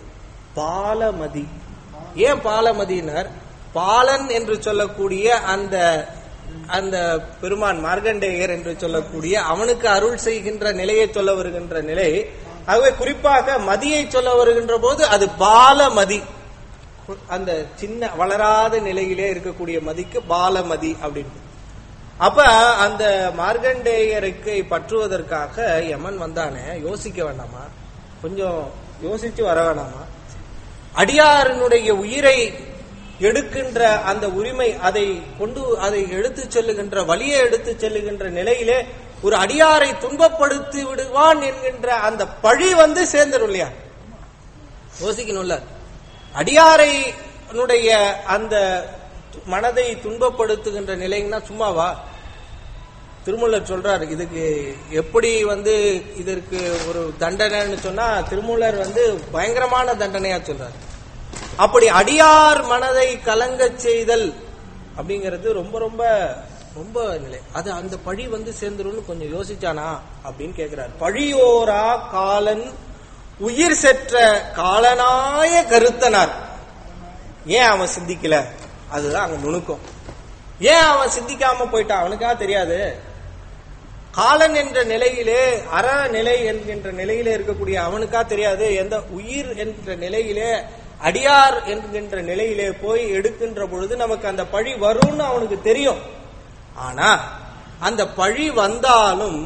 பாலமதி ஏன் பாலமதியினர் பாலன் என்று சொல்லக்கூடிய அந்த அந்த பெருமான் மார்கண்டேயர் என்று சொல்லக்கூடிய அவனுக்கு அருள் செய்கின்ற நிலையை சொல்ல வருகின்ற நிலை ஆகவே குறிப்பாக மதியை சொல்ல வருகின்ற போது அது பாலமதி அந்த சின்ன வளராத நிலையிலே இருக்கக்கூடிய மதிக்கு பாலமதி அப்படின்னு அப்ப அந்த மார்கண்டேயருக்கு பற்றுவதற்காக யமன் வந்தானே யோசிக்க வேண்டாமா கொஞ்சம் யோசிச்சு வர வேணாமா அடியாரனுடைய உயிரை எடுக்கின்ற அந்த உரிமை அதை கொண்டு அதை எடுத்து செல்லுகின்ற வழியை எடுத்து செல்லுகின்ற நிலையிலே ஒரு அடியாரை துன்பப்படுத்தி விடுவான் என்கின்ற அந்த பழி வந்து சேர்ந்துடும் இல்லையா யோசிக்கணும்ல அடியாரை னுடைய அந்த மனதை துன்பப்படுத்துகின்ற நிலைன்னா சும்மாவா திருமூலர் சொல்றாரு இதுக்கு எப்படி வந்து இதற்கு ஒரு தண்டனைன்னு சொன்னா திருமூலர் வந்து பயங்கரமான தண்டனையா சொல்றாரு அப்படி அடியார் மனதை கலங்கச் செய்தல் அப்படிங்கிறது ரொம்ப ரொம்ப ரொம்ப நிலை அது அந்த பழி வந்து சேர்ந்துரும்னு கொஞ்சம் யோசிச்சானா அப்படின்னு கேக்குறாரு பழியோரா காலன் உயிர் செற்ற காலனாய கருத்தனார் ஏன் அவன் சிந்திக்கல அதுதான் அங்க நுணுக்கம் ஏன் அவன் சிந்திக்காம போயிட்டான் அவனுக்கா தெரியாது காலன் என்ற நிலையிலே அற நிலை என்கின்ற நிலையிலே இருக்கக்கூடிய அவனுக்கா தெரியாது எந்த உயிர் என்ற நிலையிலே அடியார் என்கின்ற நிலையிலே போய் எடுக்கின்ற பொழுது நமக்கு அந்த பழி வரும்னு அவனுக்கு தெரியும் ஆனா அந்த பழி வந்தாலும்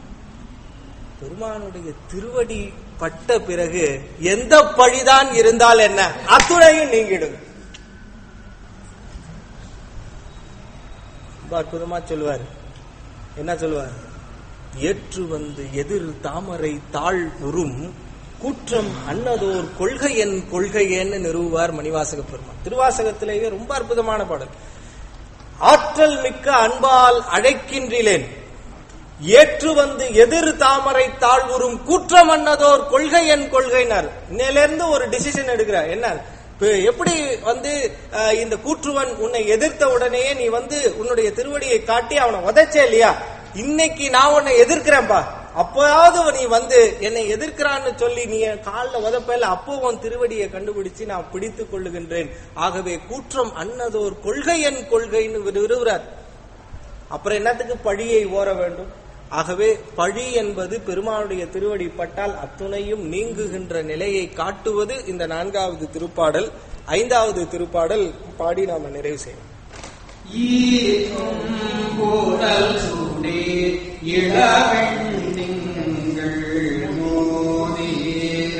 பெருமானுடைய திருவடி பட்ட பிறகு எந்த பழிதான் இருந்தால் என்ன அத்துணையும் நீங்கிடும் ரொம்ப அற்புதமா சொல்லுவார் என்ன சொல்லுவார் ஏற்று வந்து எதிர் தாமரை தாழ் உறும் கூற்றம் அன்னதோர் கொள்கையன் கொள்கையன்னு நிறுவுவார் மணிவாசக பெருமான் திருவாசகத்திலேயே ரொம்ப அற்புதமான பாடல் ஆற்றல் மிக்க அன்பால் அழைக்கின்றிலேன் ஏற்று வந்து எதிர் தாமரை தாழ்வுறும் கூற்றம் அன்னதோர் கொள்கையன் கொள்கைனார் இன்னையிலிருந்து ஒரு டிசிஷன் எடுக்கிறார் என்ன இப்ப எப்படி வந்து அஹ், இந்த கூற்றுவன் உன்னை எதிர்த்த உடனேயே நீ வந்து உன்னுடைய திருவடியை காட்டி அவனை உதைச்சே இல்லையா இன்னைக்கு நான் உன்னை எதிர்க்கிறேன்பா அப்போயாவது நீ வந்து என்னை எதிர்க்கிறான்னு சொல்லி நீ என் காலில் உதப்பல அப்போ உன் திருவடியை கண்டுபிடிச்சு நான் பிடித்துக் கொள்ளுகின்றேன் ஆகவே கூற்றம் அன்னதோர் கொள்கையன் கொள்கைன்னு விரும்புகிறார் அப்புறம் என்னத்துக்கு பழியை ஓர வேண்டும் ஆகவே பழி என்பது பெருமானுடைய திருவடி பட்டால் அத்துணையும் நீங்குகின்ற நிலையை காட்டுவது இந்த நான்காவது திருப்பாடல் ஐந்தாவது திருப்பாடல் பாடி நாம நிறைவு செய்வோம் ஈரும் கூடல் சூடி இளவெண்ணிங்கள் மோதீர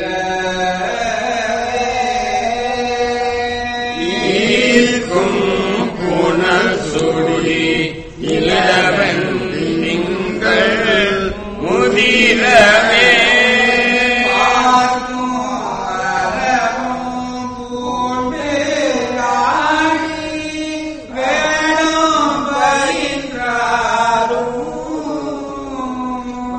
ஈர்க்கும் புனல் சுடி இளவன் நீங்கள் முதிரவே பார்க்கும் அறமும் பூண்டு ஆடி வேணும் பயின்றாரும்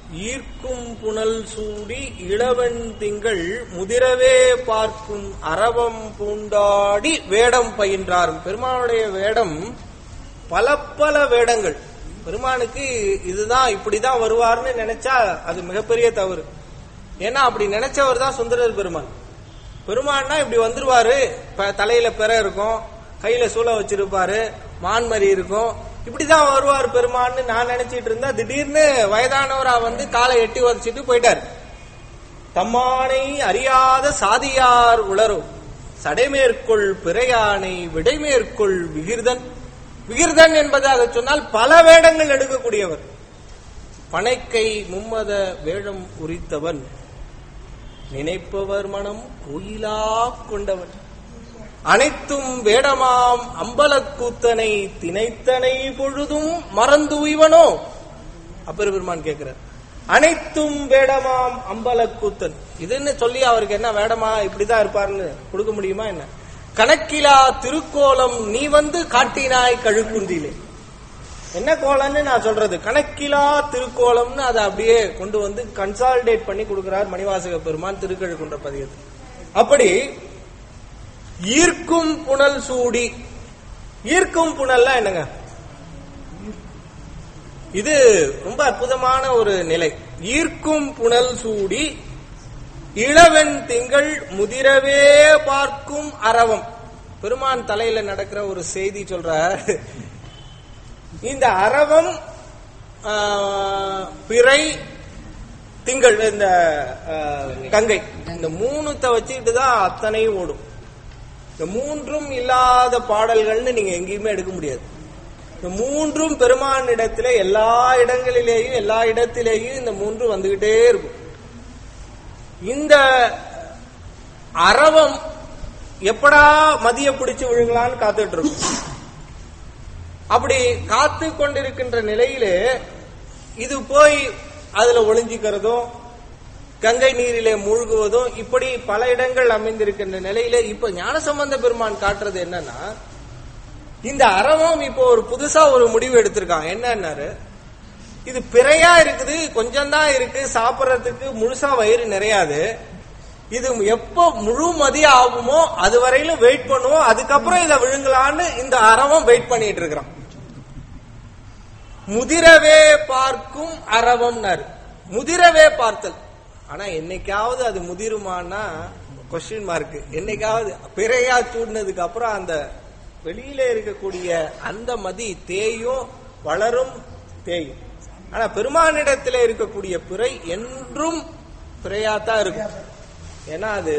ஈர்க்கும் புனல் சூடி இளவன் திங்கள் முதிரவே பார்க்கும் அரவம் பூண்டாடி வேடம் பயின்றார் பெருமானுடைய வேடம் பல பல வேடங்கள் பெருமானுக்கு இதுதான் இப்படிதான் வருவார்னு நினைச்சா அது மிகப்பெரிய தவறு ஏன்னா அப்படி நினைச்சவர் தான் சுந்தரர் பெருமான் பெருமான்னா இப்படி வந்துருவாரு ப- தலையில பெற இருக்கும் கையில சூளை வச்சிருப்பாரு மான்மரி இருக்கும் இப்படிதான் வருவார் பெருமான்னு நான் நினைச்சிட்டு இருந்தா திடீர்னு வயதானவரா வந்து காலை எட்டி வச்சுட்டு போயிட்டார் தம்மானை அறியாத சாதியார் உளரும் சடைமேற்கொள் பிறையானை விடைமேற்கொள் விகிர்தன் விகிர்தன் என்பதாக சொன்னால் பல வேடங்கள் எடுக்கக்கூடியவர் பனைக்கை மும்மத வேடம் உரித்தவன் நினைப்பவர் மனம் கோயிலா கொண்டவன் அனைத்தும் வேடமாம் அம்பலக்கூத்தனை தினைத்தனை பொழுதும் மறந்து உய்வனோ அப்பர் பெருமான் கேட்கிறார் அனைத்தும் வேடமாம் அம்பலக்கூத்தன் இதுன்னு சொல்லி அவருக்கு என்ன வேடமா இப்படிதான் இருப்பாருன்னு கொடுக்க முடியுமா என்ன கணக்கிலா திருக்கோலம் நீ வந்து காட்டினாய் கழுக்குந்திலே என்ன கோலம்னு நான் சொல்றது கணக்கிலா திருக்கோலம்னு அதை அப்படியே கொண்டு வந்து கன்சாலிடேட் பண்ணி கொடுக்கிறார் மணிவாசக பெருமான் திருக்கழுக்குன்ற பதியத்தில் அப்படி ஈர்க்கும் புனல் சூடி ஈர்க்கும் புனல்லாம் என்னங்க இது ரொம்ப அற்புதமான ஒரு நிலை ஈர்க்கும் புனல் சூடி இளவெண் திங்கள் முதிரவே பார்க்கும் அரவம் பெருமான் தலையில நடக்கிற ஒரு செய்தி சொல்ற இந்த அரவம் ஆ, பிறை திங்கள் இந்த ஆ, கங்கை இந்த மூணுத்தை வச்சுக்கிட்டு தான் அத்தனையும் ஓடும் இந்த மூன்றும் இல்லாத பாடல்கள்னு நீங்க எங்கேயுமே எடுக்க முடியாது இந்த மூன்றும் பெருமான் இடத்துல எல்லா இடங்களிலேயும் எல்லா இடத்திலேயும் இந்த மூன்று வந்துகிட்டே இருக்கும் இந்த அரவம் எப்படா மதிய பிடிச்சு விழுங்கலான்னு காத்துட்டு இருக்கும் அப்படி காத்து கொண்டிருக்கின்ற நிலையிலே இது போய் அதுல ஒளிஞ்சிக்கிறதும் கங்கை நீரிலே மூழ்குவதும் இப்படி பல இடங்கள் அமைந்திருக்கின்ற நிலையிலே இப்ப ஞானசம்பந்த பெருமான் காட்டுறது என்னன்னா இந்த அரவம் இப்போ ஒரு புதுசா ஒரு முடிவு எடுத்திருக்கான் என்னன்னாரு இது பிறையா இருக்குது கொஞ்சம் தான் இருக்கு சாப்பிடறதுக்கு முழுசா வயிறு நிறையாது இது எப்போ முழு மதியம் ஆகுமோ அது வரையிலும் வெயிட் பண்ணுவோம் அதுக்கப்புறம் இதை விழுங்கலான்னு இந்த அரவம் வெயிட் பண்ணிட்டு இருக்கிறான் முதிரவே பார்க்கும் அரவம்னாரு முதிரவே பார்த்தல் ஆனா என்னைக்காவது அது முதிருமானா கொஸ்டின் மார்க் என்னைக்காவது பிறையா சூடினதுக்கு அப்புறம் அந்த வெளியில இருக்கக்கூடிய அந்த மதி தேயும் வளரும் தேயும் ஆனா பெருமானிடத்துல இருக்கக்கூடிய பிறை என்றும் பிறையாத்தான் இருக்கும் ஏன்னா அது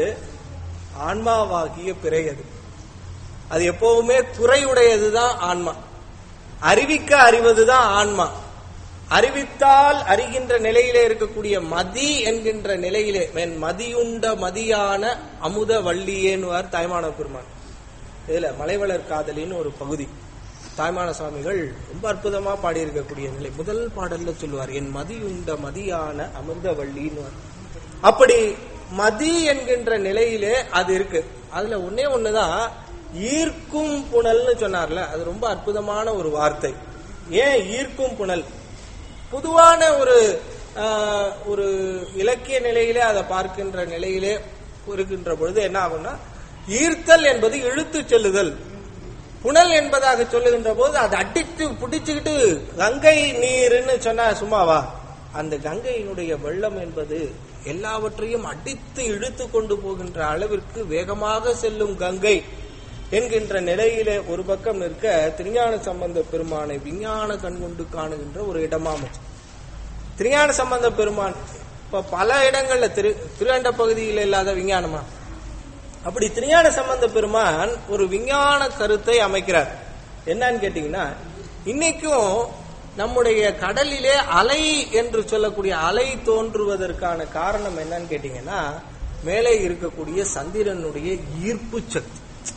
ஆன்மாவாகிய பிறை அது அது எப்பவுமே துறையுடையதுதான் ஆன்மா அறிவிக்க அறிவதுதான் ஆன்மா அறிவித்தால் அறிகின்ற நிலையிலே இருக்கக்கூடிய மதி என்கின்ற நிலையிலே வென் மதியுண்ட மதியான அமுத வள்ளியேன்னுவார் தாய்மான பெருமான் இதுல மலைவளர் காதலின்னு ஒரு பகுதி தாய்மான சுவாமிகள் ரொம்ப அற்புதமா பாடியிருக்கக்கூடிய நிலை முதல் பாடல்ல சொல்லுவார் என் மதியுண்ட மதியான அமிர்த வள்ளின்னு அப்படி மதி என்கின்ற நிலையிலே அது இருக்கு அதுல ஒன்னே ஒண்ணுதான் ஈர்க்கும் புனல்னு சொன்னார்ல அது ரொம்ப அற்புதமான ஒரு வார்த்தை ஏன் ஈர்க்கும் புனல் பொதுவான ஒரு ஆஹ், ஒரு இலக்கிய நிலையிலே அதை பார்க்கின்ற நிலையிலே இருக்கின்ற பொழுது என்ன ஆகும்னா ஈர்த்தல் என்பது இழுத்து செல்லுதல் புனல் என்பதாக சொல்லுகின்ற போது அதை அடித்து பிடிச்சுக்கிட்டு கங்கை நீர்னு சொன்னா சும்மாவா அந்த கங்கையினுடைய வெள்ளம் என்பது எல்லாவற்றையும் அடித்து இழுத்து கொண்டு போகின்ற அளவிற்கு வேகமாக செல்லும் கங்கை என்கின்ற நிலையிலே ஒரு பக்கம் நிற்க திருஞான சம்பந்த பெருமானை விஞ்ஞான கண்கொண்டு காணுகின்ற ஒரு இடமாமச்சு திருஞான சம்பந்த பெருமான் இப்ப பல இடங்கள்ல திரு திருவண்ட பகுதியில் இல்லாத விஞ்ஞானமா அப்படி திருஞான சம்பந்த பெருமான் ஒரு விஞ்ஞான கருத்தை அமைக்கிறார் என்னன்னு கேட்டீங்கன்னா இன்னைக்கும் நம்முடைய கடலிலே அலை என்று சொல்லக்கூடிய அலை தோன்றுவதற்கான காரணம் என்னன்னு கேட்டீங்கன்னா மேலே இருக்கக்கூடிய சந்திரனுடைய ஈர்ப்பு சக்தி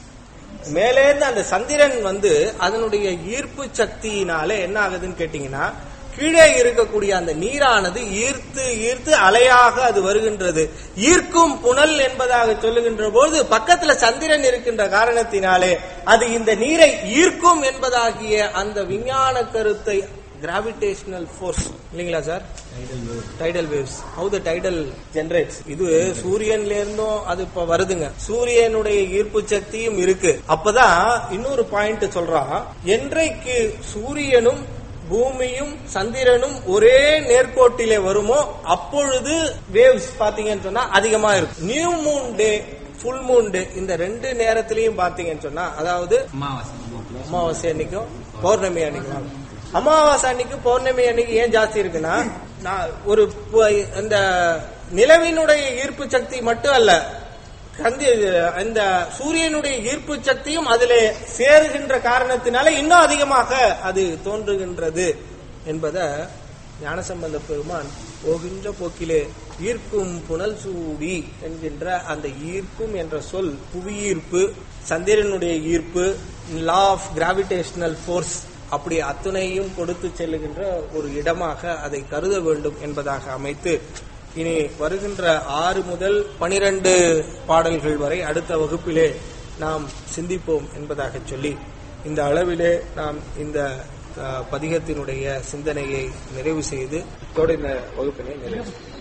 மேலே இருந்து அந்த சந்திரன் வந்து அதனுடைய ஈர்ப்பு சக்தியினால என்ன ஆகுதுன்னு கேட்டீங்கன்னா கீழே இருக்கக்கூடிய அந்த நீரானது ஈர்த்து ஈர்த்து அலையாக அது வருகின்றது ஈர்க்கும் புனல் என்பதாக சொல்லுகின்ற போது பக்கத்துல சந்திரன் இருக்கின்ற காரணத்தினாலே அது இந்த நீரை ஈர்க்கும் என்பதாகிய அந்த விஞ்ஞான கருத்தை கிராவிடேஷனல் ஃபோர்ஸ் இல்லைங்களா sir tidal waves how the tidal generates இது சூரியன்ல இருந்தும் அது இப்ப வருதுங்க சூரியனுடைய ஈர்ப்பு சக்தியும் இருக்கு அப்பதான் இன்னொரு பாயிண்ட் சொல்றான் என்றைக்கு சூரியனும் பூமியும் சந்திரனும் ஒரே நேர்கோட்டிலே வருமோ அப்பொழுது வேவ்ஸ் பாத்தீங்கன்னு சொன்னா அதிகமா இருக்கும் new moon day full moon day இந்த ரெண்டு நேரத்திலையும் பாத்தீங்கன்னு சொன்னா அதாவது அமாவாசை அன்னைக்கும் பௌர்ணமி அன்னைக்கும் அமாவாசை அன்னைக்கு பௌர்ணமி அன்னைக்கு ஏன் ஜாஸ்தி இருக்குன்னா நான் ஒரு பு- இந்த நிலவினுடைய ஈர்ப்பு சக்தி மட்டும் அல்ல கந்தி இந்த சூரியனுடைய ஈர்ப்பு சக்தியும் அதிலே சேருகின்ற காரணத்தினால இன்னும் அதிகமாக அது தோன்றுகின்றது என்பதை ஞானசம்பந்த பெருமான் போகின்ற போக்கிலே ஈர்க்கும் புனல் சூடி என்கின்ற அந்த ஈர்க்கும் என்ற சொல் புவியீர்ப்பு சந்திரனுடைய ஈர்ப்பு லா ஆஃப் கிராவிடேஷனல் ஃபோர்ஸ் அப்படி அத்துணையும் கொடுத்து செல்லுகின்ற ஒரு இடமாக அதை கருத வேண்டும் என்பதாக அமைத்து இனி வருகின்ற ஆறு முதல் பனிரெண்டு பாடல்கள் வரை அடுத்த வகுப்பிலே நாம் சிந்திப்போம் என்பதாக சொல்லி இந்த அளவிலே நாம் இந்த அஹ், பதிகத்தினுடைய சிந்தனையை நிறைவு செய்து இதோடு இந்த வகுப்பினை நிறைவு செய்வோம்.